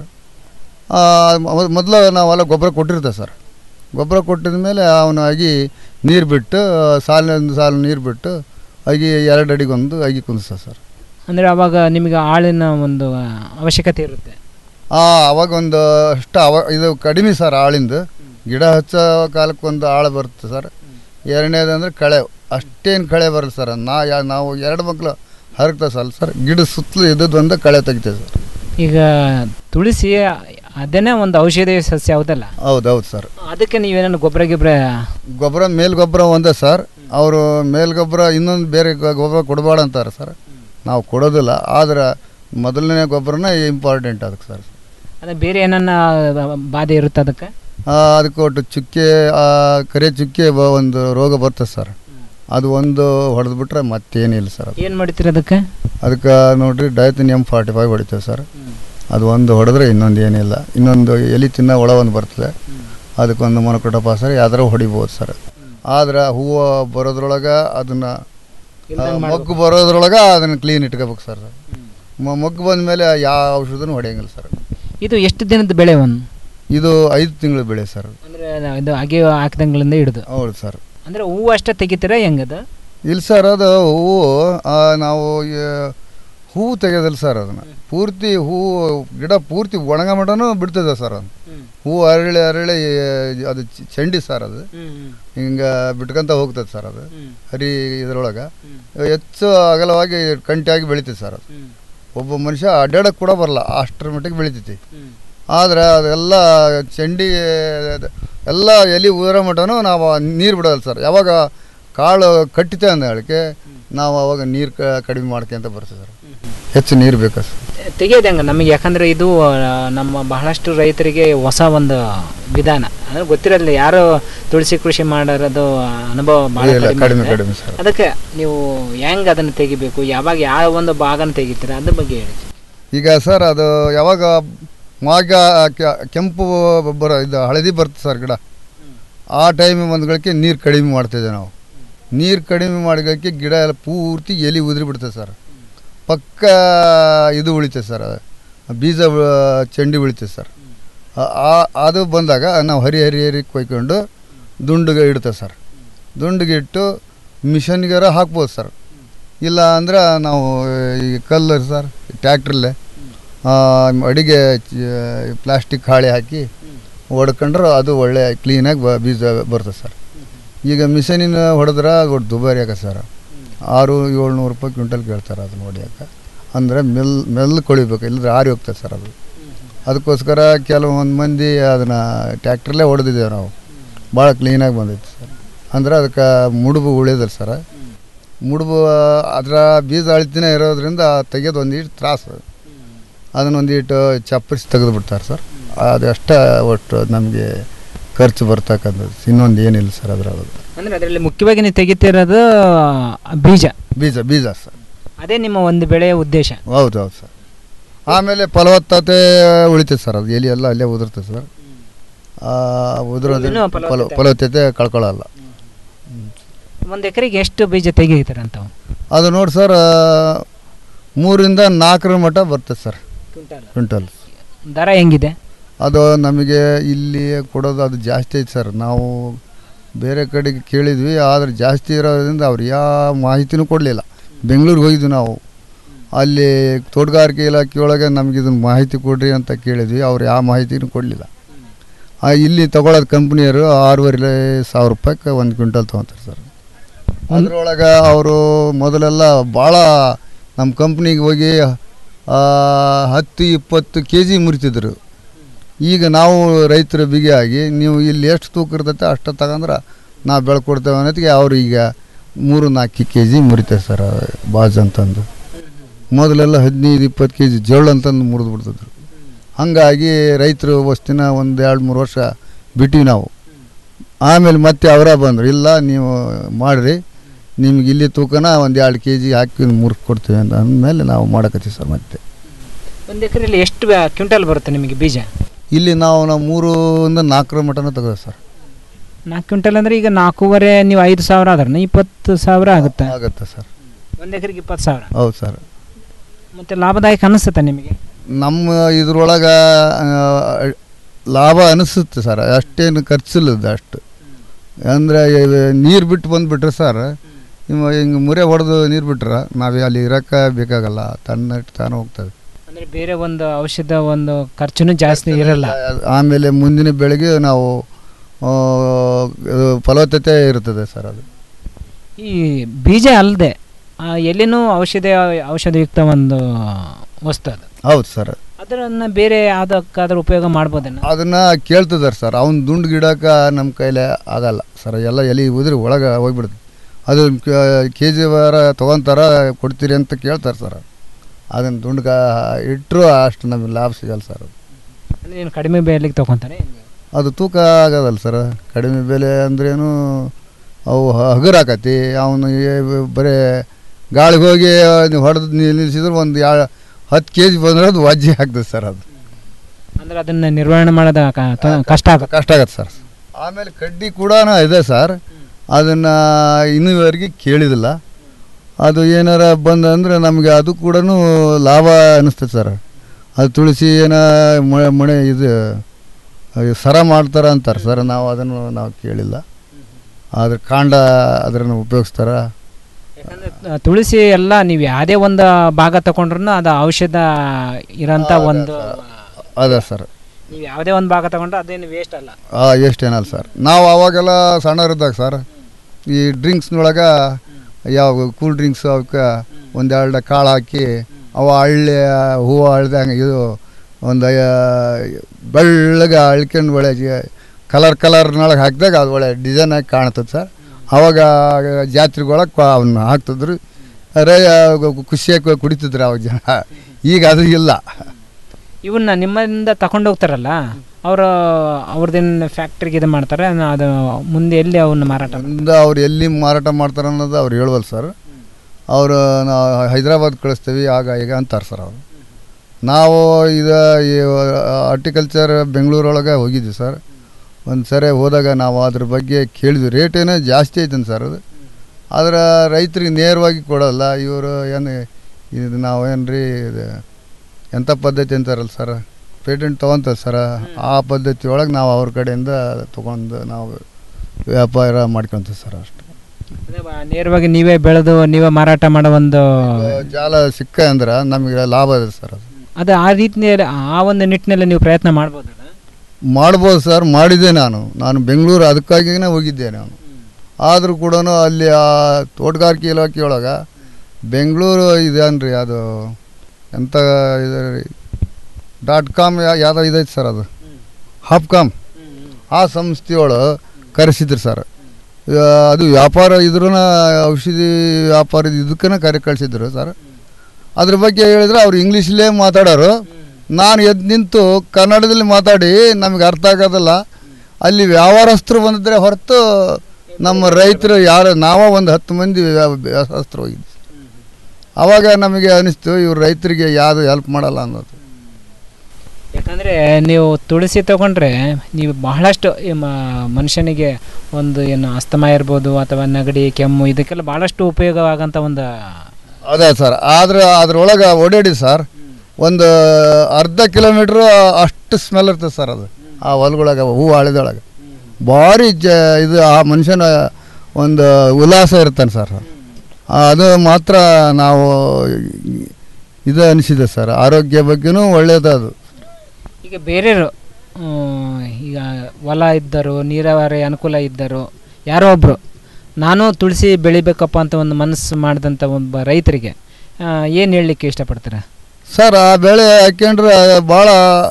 ಮೊದಲು ನಾವೆಲ್ಲ ಗೊಬ್ಬರ ಕೊಟ್ಟಿರ್ತೇವೆ ಸರ್ ಗೊಬ್ಬರ ಕೊಟ್ಟಿದ ಮೇಲೆ ಅವನ ಅಗಿ ನೀರು ಬಿಟ್ಟು ಸಾಲಿನೊಂದು ಸಾಲು ನೀರು ಬಿಟ್ಟು ಅಗಿ ಎರಡು ಅಡಿಗೊಂದು ಅಗಿ ಕುಂದಿಸ್ತೇವೆ ಸರ್ ಅಂದರೆ ಅವಾಗ ನಿಮಗೆ ಆಳಿನ ಒಂದು ಅವಶ್ಯಕತೆ ಇರುತ್ತೆ ಆ ಅವಾಗ ಒಂದು ಅಷ್ಟು ಅವ ಇದು ಕಡಿಮೆ ಸರ್ ಆಳಿಂದ ಗಿಡ ಹಚ್ಚೋ ಕಾಲಕ್ಕೆ ಒಂದು ಆಳು ಬರುತ್ತೆ ಸರ್ ಎರಡನೇದಂದ್ರೆ ಕಳೆ ಅಷ್ಟೇನು ಕಳೆ ಬರಲ್ಲ ಸರ್ ನಾ ಯಾ ನಾವು ಎರಡು ಮಕ್ಳು ಹರಗ್ತೇವೆ ಸರ್ ಸರ್ ಗಿಡ ಸುತ್ತಲೂ ಇದ್ದದ್ದು ಒಂದು ಕಳೆ ತೆಗಿತೇವೆ ಸರ್ ಈಗ ತುಳಸಿ ಅದನ್ನೇ ಒಂದು ಔಷಧಿ ಸಸ್ಯ ಹೌದಲ್ಲ ಹೌದು ಹೌದು ಸರ್ ಅದಕ್ಕೆ ನೀವೇನೇನು ಗೊಬ್ಬರ ಗಿಬ್ಬರ ಗೊಬ್ಬರ ಮೇಲ್ ಗೊಬ್ಬರ ಒಂದೇ ಸರ್ ಅವರು ಮೇಲ್ ಗೊಬ್ಬರ ಇನ್ನೊಂದು ಬೇರೆ ಗೊ- ಗೊಬ್ಬರ ಕೊಡಬೇಡ ಅಂತಾರೆ ಸರ್ ನಾವು ಕೊಡೋದಿಲ್ಲ ಆದ್ರೆ ಮೊದಲನೇ ಗೊಬ್ಬರನೇ ಇಂಪಾರ್ಟೆಂಟ್ ಅದಕ್ಕೆ ಸರ್ ಅದೇ ಬೇರೆ ಏನನ್ನ ಬಾಧೆ ಇರುತ್ತೆ ಅದಕ್ಕೆ ಆ, ಅದಕ್ಕೆ ಒಟ್ಟು ಚುಕ್ಕೆ ಆ, ಕರೆ ಚುಕ್ಕೆ ಬ- ಒಂದು ರೋಗ ಬರ್ತದೆ ಸರ್ ಅದು ಒಂದು ಹೊಡೆದು ಬಿಟ್ರೆ ಮತ್ತೇನಿಲ್ಲ ಸರ್ ಅದು ಏನು ಮಾಡ್ತೀರಿ ಅದಕ್ಕೆ ಅದಕ್ಕೆ ನೋಡ್ರಿ ಡೈಥಿನಿಯಮ್ ಫಾರ್ಟಿ ಫೈವ್ ಹೊಡಿತೇವೆ ಸರ್ ಅದು ಒಂದು ಹೊಡೆದ್ರೆ ಇನ್ನೊಂದು ಏನಿಲ್ಲ ಇನ್ನೊಂದು ಎಲಿ ತಿನ್ನ ಒಳ ಒಂದು ಬರ್ತದೆ ಅದಕ್ಕೊಂದು ಮೊನಕೊಟಪ ಸರ್ ಯಾವ್ದಾರ ಹೊಡಿಬೋದು ಸರ್ ಆದ್ರೆ ಹೂವು ಬರೋದ್ರೊಳಗೆ ಅದನ್ನು ಇಲ್ದಂಗ್ ಮೊಗ್ಗು ಬರೋದ್ರೊಳಗೆ ಅದನ್ನು ಕ್ಲೀನ್ ಇಟ್ಕೋಬೇಕು ಸರ್ ಮ- ಮೊಗ್ಗು ಬಂದ ಮೇಲೆ ಯಾವ ಔಷಧನೂ ಹೊಡೆಯಂಗಿಲ್ಲ ಸರ್ ಇದು ಎಷ್ಟು ದಿನದ ಬೆಳೆ ಒಂದು ಇದು ಐದು ತಿಂಗಳು ಬೆಳೆ ಸರ್ ಅಂದರೆ ಇದು ಅಗೆ ಹಾಕಿದಂಗಳಿಂದ ಹಿಡಿದು ಹೌದು ಸರ್ ಅಂದರೆ ಹೂವು ಅಷ್ಟೇ ತೆಗಿತೀರಾ ಹೆಂಗದು ಇಲ್ಲ ಸರ್ ಅದು ಹೂವು ಆ, ನಾವು ಈ ಹೂವು ತೆಗೆಯೋದಿಲ್ಲ ಸರ್ ಅದನ್ನು ಪೂರ್ತಿ ಹೂವು ಗಿಡ ಪೂರ್ತಿ ಒಣಗ ಮಟನೂ ಬಿಡ್ತದೆ ಸರ್ ಅದು ಹೂವು ಅರಳಿ ಅರಳಿ ಅದು ಚ- ಚಂಡಿ ಸರ್ ಅದು ಹಿಂಗೆ ಬಿಟ್ಕೊಂತ ಹೋಗ್ತದೆ ಸರ್ ಅದು ಹರಿ ಇದರೊಳಗೆ ಹೆಚ್ಚು ಅಗಲವಾಗಿ ಕಂಟಿಯಾಗಿ ಬೆಳಿತೈತೆ ಸರ್ ಅದು ಒಬ್ಬ ಮನುಷ್ಯ ಅಡ್ಡಾಡಕ್ಕೆ ಕೂಡ ಬರಲ್ಲ ಅಷ್ಟರ ಮಟ್ಟಿಗೆ ಬೆಳಿತೈತಿ ಆದ್ರೆ ಅದೆಲ್ಲ ಚಂಡಿ ಅದ್- ಎಲ್ಲ ಎಲಿ ಊರ ಮಟನೂ ನಾವು ನೀರು ಬಿಡೋಲ್ಲ ಸರ್ ಯಾವಾಗ ಕಾಳು ಕಟ್ಟಿತೆ ಅಂದ ಹೇಳಿಕೆ ನಾವು ಅವಾಗ ನೀರು ಕಡಿಮೆ ಮಾಡ್ಕೊಂತ ಬರ್ತದೆ ಸರ್ ಹೆಚ್ಚು ನೀರು ಬೇಕು ಸರ್ ತೆಗೆಯೋದು ಹೆಂಗೆ ನಮಗೆ ಯಾಕಂದರೆ ಇದು ಆ, ನಮ್ಮ ಬಹಳಷ್ಟು ರೈತರಿಗೆ ಹೊಸ ಒಂದು ವಿಧಾನ ಅಂದರೆ ಗೊತ್ತಿರಲಿಲ್ಲ ಯಾರು ತುಳಸಿ ಕೃಷಿ ಮಾಡೋದು ಅನುಭವ ಭಾಳ ಇಲ್ಲ, ಕಡಿಮೆ ಕಡಿಮೆ, ಇದೆ. ಕಡಿಮೆ ಸರ್. ಅದಕ್ಕೆ ನೀವು ಹೆಂಗೆ ಅದನ್ನು ತೆಗಿಬೇಕು ಯಾವಾಗ ಯಾವ ಒಂದು ಭಾಗನ ತೆಗಿತೀರಾ ಅದ್ರ ಬಗ್ಗೆ ಹೇಳಿ ಈಗ ಸರ್ ಅದು ಯಾವಾಗ ಮಾಗ ಕೆ- ಕೆಂಪು ಬರ ಇದು ಹಳದಿ ಬರ್ತದೆ ಸರ್ ಗಿಡ ಆ ಟೈಮ್ ಬಂದ್ಗಳಿಗೆ ನೀರು ಕಡಿಮೆ ಮಾಡ್ತಿದ್ದೆ ನಾವು ನೀರು ಕಡಿಮೆ ಮಾಡಿದಕ್ಕೆ ಗಿಡ ಎಲ್ಲ ಪೂರ್ತಿ ಎಲಿ ಉದುರಿ ಬಿಡ್ತದೆ ಸರ್ ಪಕ್ಕ ಇದು ಉಳಿತದೆ ಸರ್ ಅದು ಬೀಜ ಉ- ಚಂಡಿ ಉಳಿತದೆ ಸರ್ ಆ- ಆ- ಅದು ಬಂದಾಗ ನಾವು ಹರಿ ಹರಿ ಹರಿ ಕೊಯ್ಕೊಂಡು ದುಂಡಿಗೆ ಇಡ್ತೇವೆ ಸರ್ ದುಂಡಿಗೆ ಇಟ್ಟು ಮಿಷನ್ಗಾರ ಹಾಕ್ಬೋದು ಸರ್ ಇಲ್ಲ ಅಂದ್ರೆ ನಾವು ಈ ಕಲ್ಲು ಸರ್ ಟ್ಯಾಕ್ಟ್ರಲ್ಲೇ ಅಡಿಗೆ ಪ್ಲಾಸ್ಟಿಕ್ ಹಾಳೆ ಹಾಕಿ ಹೊಡ್ಕೊಂಡ್ರೆ ಅದು ಒಳ್ಳೆ ಕ್ಲೀನಾಗಿ ಬ ಬೀಜ ಬರ್ತದೆ ಸರ್ ಈಗ ಮಿಷನಿನ ಹೊಡೆದ್ರೆ ಅದು ದುಬಾರಿ ಆಗ ಸರ್ ಆರು ಏಳ್ನೂರು ರೂಪಾಯಿ ಕ್ವಿಂಟಲ್ ಕೇಳ್ತಾರೆ ಅದನ್ನ ಹೊಡಿಯೋಕೆ ಅಂದರೆ ಮೆಲ್ ಮೆಲ್ ಕೊಳಿಬೇಕು ಇಲ್ಲದ್ರೆ ಆರಿ ಹೋಗ್ತದೆ ಸರ್ ಅದು ಅದಕ್ಕೋಸ್ಕರ ಕೆಲವೊಂದು ಮಂದಿ ಅದನ್ನು ಟ್ಯಾಕ್ಟ್ರಲ್ಲೇ ಹೊಡೆದಿದ್ದೇವೆ ನಾವು ಭಾಳ ಕ್ಲೀನಾಗಿ ಬಂದೈತೆ ಸರ್ ಅಂದ್ರೆ ಅದಕ್ಕೆ ಮುಡುಬು ಉಳಿಯೋದಿಲ್ಲ ಸರ್ ಮುಡುಬು ಅದರ ಬೀಜ ಅಳ್ತಿನೇ ಇರೋದ್ರಿಂದ ತೆಗೆಯೋದು ಒಂದೀಟು ತ್ರಾಸು ಅದನ್ನ ಒಂದೀಟು ಚಪ್ಪರಿಸಿ ತೆಗೆದು ಬಿಡ್ತಾರೆ ಸರ್ ಅದಷ್ಟೇ ಒಟ್ಟು ನಮಗೆ ಖರ್ಚು ಬರ್ತಕ್ಕಂಥದ್ದು ಇನ್ನೊಂದು ಏನಿಲ್ಲ ಸರ್ ಅದರೊಳಗೆ ಅಂದರೆ ಅದರಲ್ಲಿ ಮುಖ್ಯವಾಗಿ ನೀವು ತೆಗಿತಿರೋದು ಬೀಜ ಬೀಜ ಬೀಜ ಸರ್ ಅದೇ ನಿಮ್ಮ ಒಂದು ಬೆಳೆಯ ಉದ್ದೇಶ ಹೌದು ಹೌದು ಸರ್ ಆಮೇಲೆ ಫಲವತ್ತತೆ ಉಳಿತೈತೆ ಸರ್ ಅದು ಎಲೆ ಎಲ್ಲ ಅಲ್ಲೇ ಉದುರ್ತದೆ ಸರ್ ಉದುರೋದ್ರಿಂದ ಇನ್ನೂ ಫಲ ಫಲವತ್ತತೆ ಫಲವತ್ತತೆ ಕಳ್ಕೊಳ್ಳಲ್ಲ ಒಂದು ಎಕರೆಗೆ ಎಷ್ಟು ಬೀಜ ತೆಗಿತಾರೆ ಅಂತ ಅದು ನೋಡಿ ಸರ್ ಮೂರಿಂದ ನಾಲ್ಕರ ಮಟ್ಟ ಬರ್ತದೆ ಸರ್ ಕ್ವಿಂಟಲ್ ದರ ಹೆಂಗಿದೆ ಅದು ನಮಗೆ ಇಲ್ಲಿ ಕೊಡೋದು ಅದು ಜಾಸ್ತಿ ಐತೆ ಸರ್ ನಾವು ಬೇರೆ ಕಡೆಗೆ ಕೇಳಿದ್ವಿ ಆದರೆ ಜಾಸ್ತಿ ಇರೋದ್ರಿಂದ ಅವ್ರು ಯಾವ ಮಾಹಿತಿನೂ ಕೊಡಲಿಲ್ಲ ಬೆಂಗಳೂರಿಗೆ ಹೋಗಿದ್ವಿ ನಾವು ಅಲ್ಲಿ ತೋಟಗಾರಿಕೆ ಇಲಾಖೆ ಒಳಗೆ ನಮ್ಗೆ ಇದನ್ನು ಮಾಹಿತಿ ಕೊಡ್ರಿ ಅಂತ ಕೇಳಿದ್ವಿ ಅವ್ರು ಯಾವ ಮಾಹಿತಿನೂ ಕೊಡಲಿಲ್ಲ ಇಲ್ಲಿ ತಗೊಳ್ಳೋದು ಕಂಪ್ನಿಯವರು ಆರೂವರೆ ಸಾವಿರ ರೂಪಾಯಿಗೆ ಒಂದು ಕ್ವಿಂಟಲ್ ತೊಗೊತಾರೆ ಸರ್ ಅದರೊಳಗೆ ಅವರು ಮೊದಲೆಲ್ಲ ಭಾಳ ನಮ್ಮ ಕಂಪ್ನಿಗೆ ಹೋಗಿ ಆ, ಹತ್ತು ಇಪ್ಪತ್ತು ಕೆ ಜಿ ಮುರಿತಿದ್ರು ಈಗ ನಾವು ರೈತರ ಬಿಗಿಯಾಗಿ ನೀವು ಇಲ್ಲಿ ಎಷ್ಟು ತೂಕ ಇರ್ತೈತೆ ಅಷ್ಟು ತಗೊಂಡ್ರೆ ನಾವು ಬೆಳ್ಕೊಡ್ತೇವೆ ಅನ್ನೋದಕ್ಕೆ ಅವರು ಈಗ ಮೂರು ನಾಲ್ಕು ಕೆ ಜಿ ಮುರಿತಾರೆ ಸರ್ ಬಾಜ್ ಅಂತಂದು ಮೊದಲೆಲ್ಲ ಹದಿನೈದು ಇಪ್ಪತ್ತು ಕೆ ಜಿ ಜೋಳ ಅಂತಂದು ಮುರಿದು ಬಿಡ್ತಿದ್ರು ಹಾಗಾಗಿ ರೈತರು ವಸ್ತಿನ ಒಂದು ಎರಡು ಮೂರು ವರ್ಷ ಬಿಟ್ಟಿವಿ ನಾವು ಆಮೇಲೆ ಮತ್ತೆ ಅವರ ಬಂದರು ಇಲ್ಲ ನೀವು ಮಾಡಿರಿ ನಿಮ್ಗೆ ಇಲ್ಲಿ ತೂಕನ ಒಂದು ಎರಡು ಕೆ ಜಿ ಹಾಕಿ ಮುರ್ಕ್ ಕೊಡ್ತೀವಿ ಅಂತ ಅಂದಮೇಲೆ ನಾವು ಮಾಡಕತ್ತೀವಿ ಸರ್ ಮತ್ತೆ ಒಂದು ಎಕರೆಯಲ್ಲಿ ಎಷ್ಟು ಬ್ಯಾ- ಕ್ವಿಂಟಲ್ ಬರುತ್ತೆ ನಿಮಗೆ ಬೀಜ ಇಲ್ಲಿ ನಾವು ನಾವು ಮೂರಿಂದ ನಾಲ್ಕರ ಮಟನ ತೆಗೆದ ಸರ್ ನಾಲ್ಕು ಕ್ವಿಂಟಲ್ ಅಂದರೆ ಈಗ ನಾಲ್ಕೂವರೆ ನೀವು ಐದು ಸಾವಿರ ಆದ್ರೆ ಇಪ್ಪತ್ತು ಸಾವಿರ ಆಗುತ್ತೆ ಆಗುತ್ತೆ ಸರ್ ಒಂದು ಎಕರೆಗೆ ಇಪ್ಪತ್ತು ಸಾವಿರ ಹೌದು ಸರ್ ಮತ್ತು ಲಾಭದಾಯಕ ಅನಿಸುತ್ತೆ ನಿಮಗೆ ನಮ್ಮ ಇದ್ರೊಳಗೆ ಲಾಭ ಅನಿಸುತ್ತೆ ಸರ್ ಅಷ್ಟೇನು ಖರ್ಚಿಲ್ಲದ ಅಷ್ಟು ಅಂದರೆ ನೀರು ಬಿಟ್ಟು ಬಂದುಬಿಟ್ರೆ ಸರ್ ನಿಮ್ಮ ಹಿಂಗೆ ಮುರೆ ಹೊಡೆದು ನೀರು ಬಿಟ್ರೆ ನಾವು ಅಲ್ಲಿ ಇರೋಕ್ಕೆ ಬೇಕಾಗಲ್ಲ ತನ್ನ ತಾನು ಹೋಗ್ತದೆ ಅಂದರೆ ಬೇರೆ ಒಂದು ಔಷಧ ಒಂದು ಖರ್ಚುನು ಜಾಸ್ತಿ ಇರಲ್ಲ ಆಮೇಲೆ ಮುಂದಿನ ಬೆಳೆಗೆ ನಾವು ಆ, ಇದು ಫಲವತ್ತತೆ ಇರ್ತದೆ ಸರ್ ಅದು ಈ ಬೀಜ ಅಲ್ಲದೆ ಎಲ್ಲಿನೂ ಔಷಧ ಔಷಧಯುಕ್ತ ಒಂದು ವಸ್ತು ಅದು ಹೌದು ಸರ್ ಅದನ್ನು ಬೇರೆ ಯಾವುದಕ್ಕಾದ್ರೂ ಉಪಯೋಗ ಮಾಡ್ಬೋದೇನೋ ಅದನ್ನು ಕೇಳ್ತಿದ್ದಾರೆ ಸರ್ ಅವ್ನು ದುಂಡು ಗಿಡಕ್ಕೆ ನಮ್ಮ ಕೈಲೇ ಆಗಲ್ಲ ಸರ್ ಎಲ್ಲ ಎಲೆ ಉದುರಿ ಒಳಗೆ ಹೋಗ್ಬಿಡುತ್ತೆ ಅದು ಕೆ ಜಿ ವಾರ ತೊಗೊತಾರ ಕೊಡ್ತೀರಿ ಅಂತ ಕೇಳ್ತಾರೆ ಸರ್ ಅದನ್ನು ದುಂಡ್ಗೆ ಇಟ್ಟರು ಅಷ್ಟು ನಮಗೆ ಲಾಭ ಸಿಗಲ್ಲ ಸರ್ ಅದು ಅಂದರೆ ನೀನು ಕಡಿಮೆ ಬೆಲೆಗೆ ತೊಗೊತಾರೆ ಅದು ತೂಕ ಆಗೋದಲ್ಲ ಸರ್ ಕಡಿಮೆ ಬೆಲೆ ಅಂದ್ರೇನು ಅವು ಹಗುರ ಆಕತಿ ಅವನು ಬರೀ ಗಾಳಿಗೆ ಹೋಗಿ ಹೊಡೆದು ನಿಲ್ಲಿಸಿದ್ರೆ ಒಂದು ಯಾ ಹತ್ತು ಕೆ ಜಿ ಬಂದ್ರೆ ಅದು ವಜ್ಜಿ ಆಗ್ತದೆ ಸರ್ ಅದು ಅಂದರೆ ಅದನ್ನು ನಿರ್ವಹಣೆ ಮಾಡೋದು ಕ- ತ- ಕಷ್ಟ ಆಗುತ್ತೆ ಕಷ್ಟ ಆಗತ್ತೆ ಸರ್ ಆಮೇಲೆ ಕಡ್ಡಿ ಕೂಡ ಇದೆ ಸರ್ ಅದನ್ನು ಇನ್ನೂವರೆಗೆ ಕೇಳಿದಿಲ್ಲ ಅದು ಏನಾರ ಬಂದಂದ್ರೆ ನಮಗೆ ಅದು ಕೂಡ ಲಾಭ ಅನ್ನಿಸ್ತದೆ ಸರ್ ಅದು ತುಳಸಿ ಏನೋ ಮಳೆ ಮಳೆ ಇದು ಅದು ಸರ ಮಾಡ್ತಾರೆ ಅಂತಾರೆ ಸರ್ ನಾವು ಅದನ್ನು ನಾವು ಕೇಳಿಲ್ಲ ಅದ್ರ ಕಾಂಡ ಅದನ್ನು ಉಪಯೋಗಿಸ್ತಾರ ಯಾಕಂದ್ರೆ ತುಳಸಿ ಎಲ್ಲ ನೀವು ಯಾವುದೇ ಒಂದು ಭಾಗ ತಗೊಂಡ್ರು ಅದು ಔಷಧ ಇರೋಂಥ ಒಂದು ಅದ ಸರ್ ನೀವು ಯಾವುದೇ ಒಂದು ಭಾಗ ತಗೊಂಡ್ರೆ ಅದೇನು ವೇಸ್ಟ್ ಅಲ್ಲ ಎಷ್ಟೇನಲ್ಲ ಸರ್ ನಾವು ಅವಾಗೆಲ್ಲ ಸಣ್ಣವರಿದ್ದಾಗ ಸರ್ ಈ ಡ್ರಿಂಕ್ಸ್ನೊಳಗೆ ಯಾವ ಕೂಲ್ ಡ್ರಿಂಕ್ಸ್ ಅವಕ್ಕೆ ಒಂದೆರಡು ಕಾಳು ಹಾಕಿ ಅವ ಹಳ್ಳಿ ಹೂವು ಹಳ್ದಂಗೆ ಇದು ಒಂದು ಬೆಳ್ಳಗೆ ಅಳ್ಕೊಂಡು ಒಳ್ಳೆ ಕಲರ್ ಕಲರ್ನೊಳಗೆ ಹಾಕಿದಾಗ ಅದು ಒಳ್ಳೆ ಡಿಸೈನ್ ಆಗಿ ಕಾಣ್ತದೆ ಸರ್ ಅವಾಗ ಜಾತ್ರೆಗೊಳಗೆ ಅವನ್ನ ಹಾಕ್ತಿದ್ರು ರೈ ಖುಷಿಯಾಗಿ ಕುಡಿತಿದ್ರು ಅವಾಗ ಜನ ಈಗ ಅದು ಇಲ್ಲ ಇವನ್ನ ನಿಮ್ಮಿಂದ ತಗೊಂಡು ಹೋಗ್ತಾರಲ್ಲ ಅವರು ಅವ್ರದ್ದೇನು ಫ್ಯಾಕ್ಟ್ರಿಗೆ ಇದು ಮಾಡ್ತಾರೆ ನ- ಅದು ಮುಂದೆ ಎಲ್ಲಿ ಅವನ್ನ ಮಾರಾಟ ಮಾಡ್ತಾರೆ? ಮುಂದೆ ಅವ್ರು ಎಲ್ಲಿ ಮಾರಾಟ ಮಾಡ್ತಾರೆ ಅನ್ನೋದು ಅವ್ರು ಹೇಳ್ವಲ್ಲ ಸರ್ ಅವರು ನಾವು ಹೈದ್ರಾಬಾದ್ ಕಳಿಸ್ತೀವಿ ಆಗ ಈಗ ಅಂತಾರೆ ಸರ್ ಅವರು ನಾವು ಇದು ಈ ಹಾರ್ಟಿಕಲ್ಚರ್ ಬೆಂಗಳೂರೊಳಗೆ ಹೋಗಿದ್ವಿ ಸರ್ ಒಂದು ಸರಿ ಹೋದಾಗ ನಾವು ಅದ್ರ ಬಗ್ಗೆ ಕೇಳಿದ್ವಿ ರೇಟ್ ಏನೋ ಜಾಸ್ತಿ ಐತಂತ ಸರ್ ಅದು ಆದ್ರೆ ರೈತರಿಗೆ ನೇರವಾಗಿ ಕೊಡೋಲ್ಲ ಇವರು ಏನು ಇದು ನಾವು ಏನು ರೀ ಇದು ಎಂಥ ಪದ್ಧತಿ ಅಂತಾರಲ್ಲ ಸರ್ ಪೇಟೆಂಟ್ ತೊಗೊಂತಾರೆ ಸರ್ ಆ ಪದ್ಧತಿ ಒಳಗೆ ನಾವು ಅವ್ರ ಕಡೆಯಿಂದ ತೊಗೊಂಡು ನಾವು ವ್ಯಾಪಾರ ಮಾಡ್ಕೊತೀವಿ ಸರ್ ಅಷ್ಟೇ ಅದೇ ಬ- ನೇರವಾಗಿ ನೀವೇ ಬೆಳೆದು ನೀವೇ ಮಾರಾಟ ಮಾಡೋ ಒಂದು ಜಾಲ ಸಿಕ್ಕ ಅಂದ್ರೆ ನಮಗೆ ಲಾಭ ಇದೆ ಸರ್ ಅದು ಅದು ಆ ರೀತಿಯಲ್ಲಿ ಆ ಒಂದು ನಿಟ್ಟಿನಲ್ಲಿ ನೀವು ಪ್ರಯತ್ನ ಮಾಡ್ಬೋದು ಮಾಡ್ಬೋದು ಸರ್ ಮಾಡಿದ್ದೆ ನಾನು ನಾನು ಬೆಂಗಳೂರು ಅದಕ್ಕಾಗಿನೇ ಹೋಗಿದ್ದೆ ನಾನು ಆದರೂ ಕೂಡ ಅಲ್ಲಿ ಆ ತೋಟಗಾರಿಕೆ ಇಲಾಖೆ ಒಳಗೆ ಬೆಂಗಳೂರು ಇದೇನ್ರಿ ಅದು ಎಂಥ ಇದು ರೀ ಡಾಟ್ ಕಾಮ್ ಯಾವುದೋ ಇದೈತೆ ಸರ್ ಅದು ಹಾಪ್ ಕಾಮ್ ಆ ಸಂಸ್ಥೆಯೊಳು ಕರೆಸಿದ್ರು ಸರ್ ಆ, ಅದು ವ್ಯಾಪಾರ ಇದ್ರೂ ಔಷಧಿ ವ್ಯಾಪಾರ ಇದಕ್ಕನ ಕರೆ ಕಳಿಸಿದ್ರು ಸರ್ ಅದ್ರ ಬಗ್ಗೆ ಹೇಳಿದ್ರೆ ಅವ್ರು ಇಂಗ್ಲೀಷಲ್ಲೇ ಮಾತಾಡೋರು ನಾನು ಎದ್ದು ನಿಂತು ಕನ್ನಡದಲ್ಲಿ ಮಾತಾಡಿ ನಮಗೆ ಅರ್ಥ ಆಗೋದಿಲ್ಲ ಅಲ್ಲಿ ವ್ಯವಹಾರಸ್ಥರು ಬಂದಿದ್ರೆ ಹೊರತು ನಮ್ಮ ರೈತರು ಯಾರು ನಾವ ಒಂದು ಹತ್ತು ಮಂದಿ ವ್ಯ- ವ್ಯವಸಾಯಸ್ಥರು ಹೋಗಿದ್ವಿ ಆವಾಗ ನಮಗೆ ಅನಿಸ್ತು ಇವ್ರು ರೈತರಿಗೆ ಯಾವುದು ಹೆಲ್ಪ್ ಮಾಡಲ್ಲ ಅನ್ನೋದು ಯಾಕಂದರೆ ನೀವು ತುಳಸಿ ತಗೊಂಡ್ರೆ ನೀವು ಬಹಳಷ್ಟು ಈ ಮ- ಮನುಷ್ಯನಿಗೆ ಒಂದು ಏನು ಅಸ್ತಮ ಇರ್ಬೋದು ಅಥವಾ ನೆಗಡಿ ಕೆಮ್ಮು ಇದಕ್ಕೆಲ್ಲ ಭಾಳಷ್ಟು ಉಪಯೋಗವಾಗಂಥ ಒಂದು ಅದೇ ಸರ್ ಆದ್ರೆ ಅದ್ರೊಳಗೆ ಓಡಾಡಿ ಸರ್ ಒಂದು ಅರ್ಧ ಕಿಲೋಮೀಟ್ರ್ ಅಷ್ಟು ಸ್ಮೆಲ್ ಇರ್ತದೆ ಸರ್ ಅದು ಆ ಹೊಲಗೊಳಗೆ ಹೂ ಹಳಿದೊಳಗೆ ಭಾರಿ ಜ ಇದು ಆ ಮನುಷ್ಯನ ಒಂದು ಉಲ್ಲಾಸ ಇರ್ತಾನೆ ಸರ್ ಅದು ಮಾತ್ರ ನಾವು ಇದು ಅನಿಸಿದೆ ಸರ್ ಆರೋಗ್ಯ ಬಗ್ಗೆನೂ ಒಳ್ಳೆಯದು ಅದು ಈಗ ಬೇರೆಯವರು ಈಗ ಹೊಲ ಇದ್ದರು ನೀರಾವರಿ ಅನುಕೂಲ ಇದ್ದರು ಯಾರೋ ಒಬ್ಬರು ನಾನು ತುಳಸಿ ಬೆಳಿಬೇಕಪ್ಪ ಅಂತ ಒಂದು ಮನಸ್ಸು ಮಾಡಿದಂಥ ಒಬ್ಬ ರೈತರಿಗೆ ಏನು ಹೇಳಲಿಕ್ಕೆ ಇಷ್ಟಪಡ್ತಾರೆ ಸರ್ ಆ ಬೆಳೆ ಹಾಕ್ಯಂಡ್ರೆ ಭಾಳ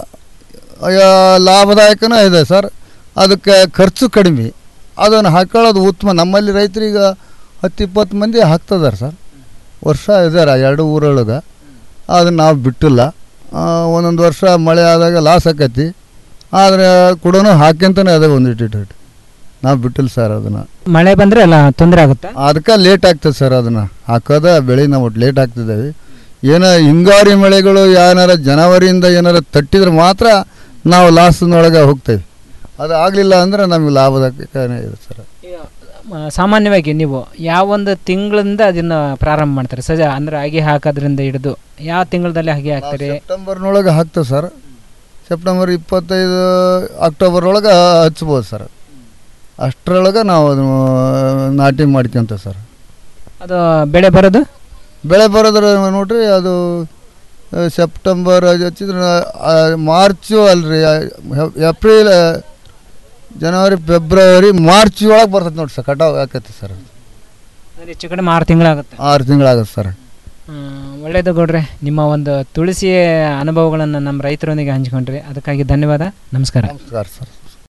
ಲಾಭದಾಯಕನೂ ಇದೆ ಸರ್ ಅದಕ್ಕೆ ಖರ್ಚು ಕಡಿಮೆ ಅದನ್ನು ಹಾಕೊಳ್ಳೋದು ಉತ್ತಮ ನಮ್ಮಲ್ಲಿ ರೈತರಿಗೆ ಹತ್ತು ಇಪ್ಪತ್ತು ಮಂದಿ ಹಾಕ್ತಿದ್ದಾರೆ ಸರ್ ವರ್ಷ ಇದ್ದಾರೆ ಎರಡು ಊರೊಳಗೆ ಅದನ್ನು ನಾವು ಬಿಟ್ಟಿಲ್ಲ ಒಂದೊಂದು ವರ್ಷ ಮಳೆ ಆದಾಗ ಲಾಸ್ ಆಕೈತಿ ಆದರೆ ಕೂಡ ಹಾಕ್ಯಂತಾನೆ ಅದೇ ಒಂದು ಇಟ್ಟಿಟ್ಟು ನಾವು ಬಿಟ್ಟಿಲ್ಲ ಸರ್ ಅದನ್ನು ಮಳೆ ಬಂದರೆ ಅಲ್ಲ ತೊಂದರೆ ಆಗುತ್ತೆ ಅದಕ್ಕೆ ಲೇಟ್ ಆಗ್ತದೆ ಸರ್ ಅದನ್ನು ಹಾಕೋದ ಬೆಳೆ ನಾವು ಲೇಟ್ ಆಗ್ತಿದ್ದೇವೆ ಏನೋ ಹಿಂಗಾರಿ ಮಳೆಗಳು ಏನಾರ ಜನವರಿಯಿಂದ ಏನಾರ ತಟ್ಟಿದ್ರೆ ಮಾತ್ರ ನಾವು ಲಾಸ್ನೊಳಗೆ ಹೋಗ್ತೇವೆ ಅದು ಆಗಲಿಲ್ಲ ಅಂದರೆ ನಮಗೆ ಲಾಭದಾಯಕನೇ ಇದೆ ಸರ್ ಮ- ಸಾಮಾನ್ಯವಾಗಿ ನೀವು ಯಾವೊಂದು ತಿಂಗಳಿಂದ ಅದನ್ನು ಪ್ರಾರಂಭ ಮಾಡ್ತಾರೆ ಸಜ ಅಂದರೆ ಅಗಿ ಹಾಕೋದ್ರಿಂದ ಹಿಡಿದು ಯಾವ ತಿಂಗಳದಲ್ಲಿ ಅಗಿ ಹಾಕ್ತಾರೆ ಸೆಪ್ಟೆಂಬರ್ನೊಳಗೆ ಹಾಕ್ತೇವೆ ಸರ್ ಸೆಪ್ಟೆಂಬರ್ ಇಪ್ಪತ್ತೈದು ಅಕ್ಟೋಬರ್ ಒಳಗೆ ಹಚ್ಬೋದು ಸರ್ ಅಷ್ಟರೊಳಗೆ ನಾವು ಅದನ್ನು ನಾಟಿ ಮಾಡ್ಕೊಂತೇವೆ ಸರ್ ಅದು ಬೆಳೆ ಬರೋದು ಬೆಳೆ ಬರೋದ್ರ ನೋಡ್ರಿ ಅದು ಆ, ಸೆಪ್ಟೆಂಬರ್ ಅದು ಹಚ್ಚಿದ್ರೆ ಆ, ಮಾರ್ಚು ಅಲ್ರಿ ಆ, ಹೆ- ಏಪ್ರಿಲ್ ಆ, ಜನವರಿ ಫೆಬ್ರವರಿ ಮಾರ್ಚ್ ಒಳಗೆ ಬರ್ತದೆ ನೋಡಿ ಸರ್ ಕಟಾವು ಆಕೈತಿ ಸರ್ ಅಂದ್ರೆ ಹೆಚ್ಚು ಕಡಿಮೆ ಆರು ತಿಂಗಳಾಗುತ್ತೆ ಆರು ತಿಂಗಳಾಗುತ್ತೆ ಸರ್ ಒಳ್ಳೆಯದು ಗೌಡ್ರೆ ನಿಮ್ಮ ಒಂದು ತುಳಸಿ ಅನುಭವಗಳನ್ನು ನಮ್ಮ ರೈತರೊಂದಿಗೆ ಹಂಚಿಕೊಂಡ್ರಿ ಅದಕ್ಕಾಗಿ ಧನ್ಯವಾದ ನಮಸ್ಕಾರ ನಮಸ್ಕಾರ ಸರ್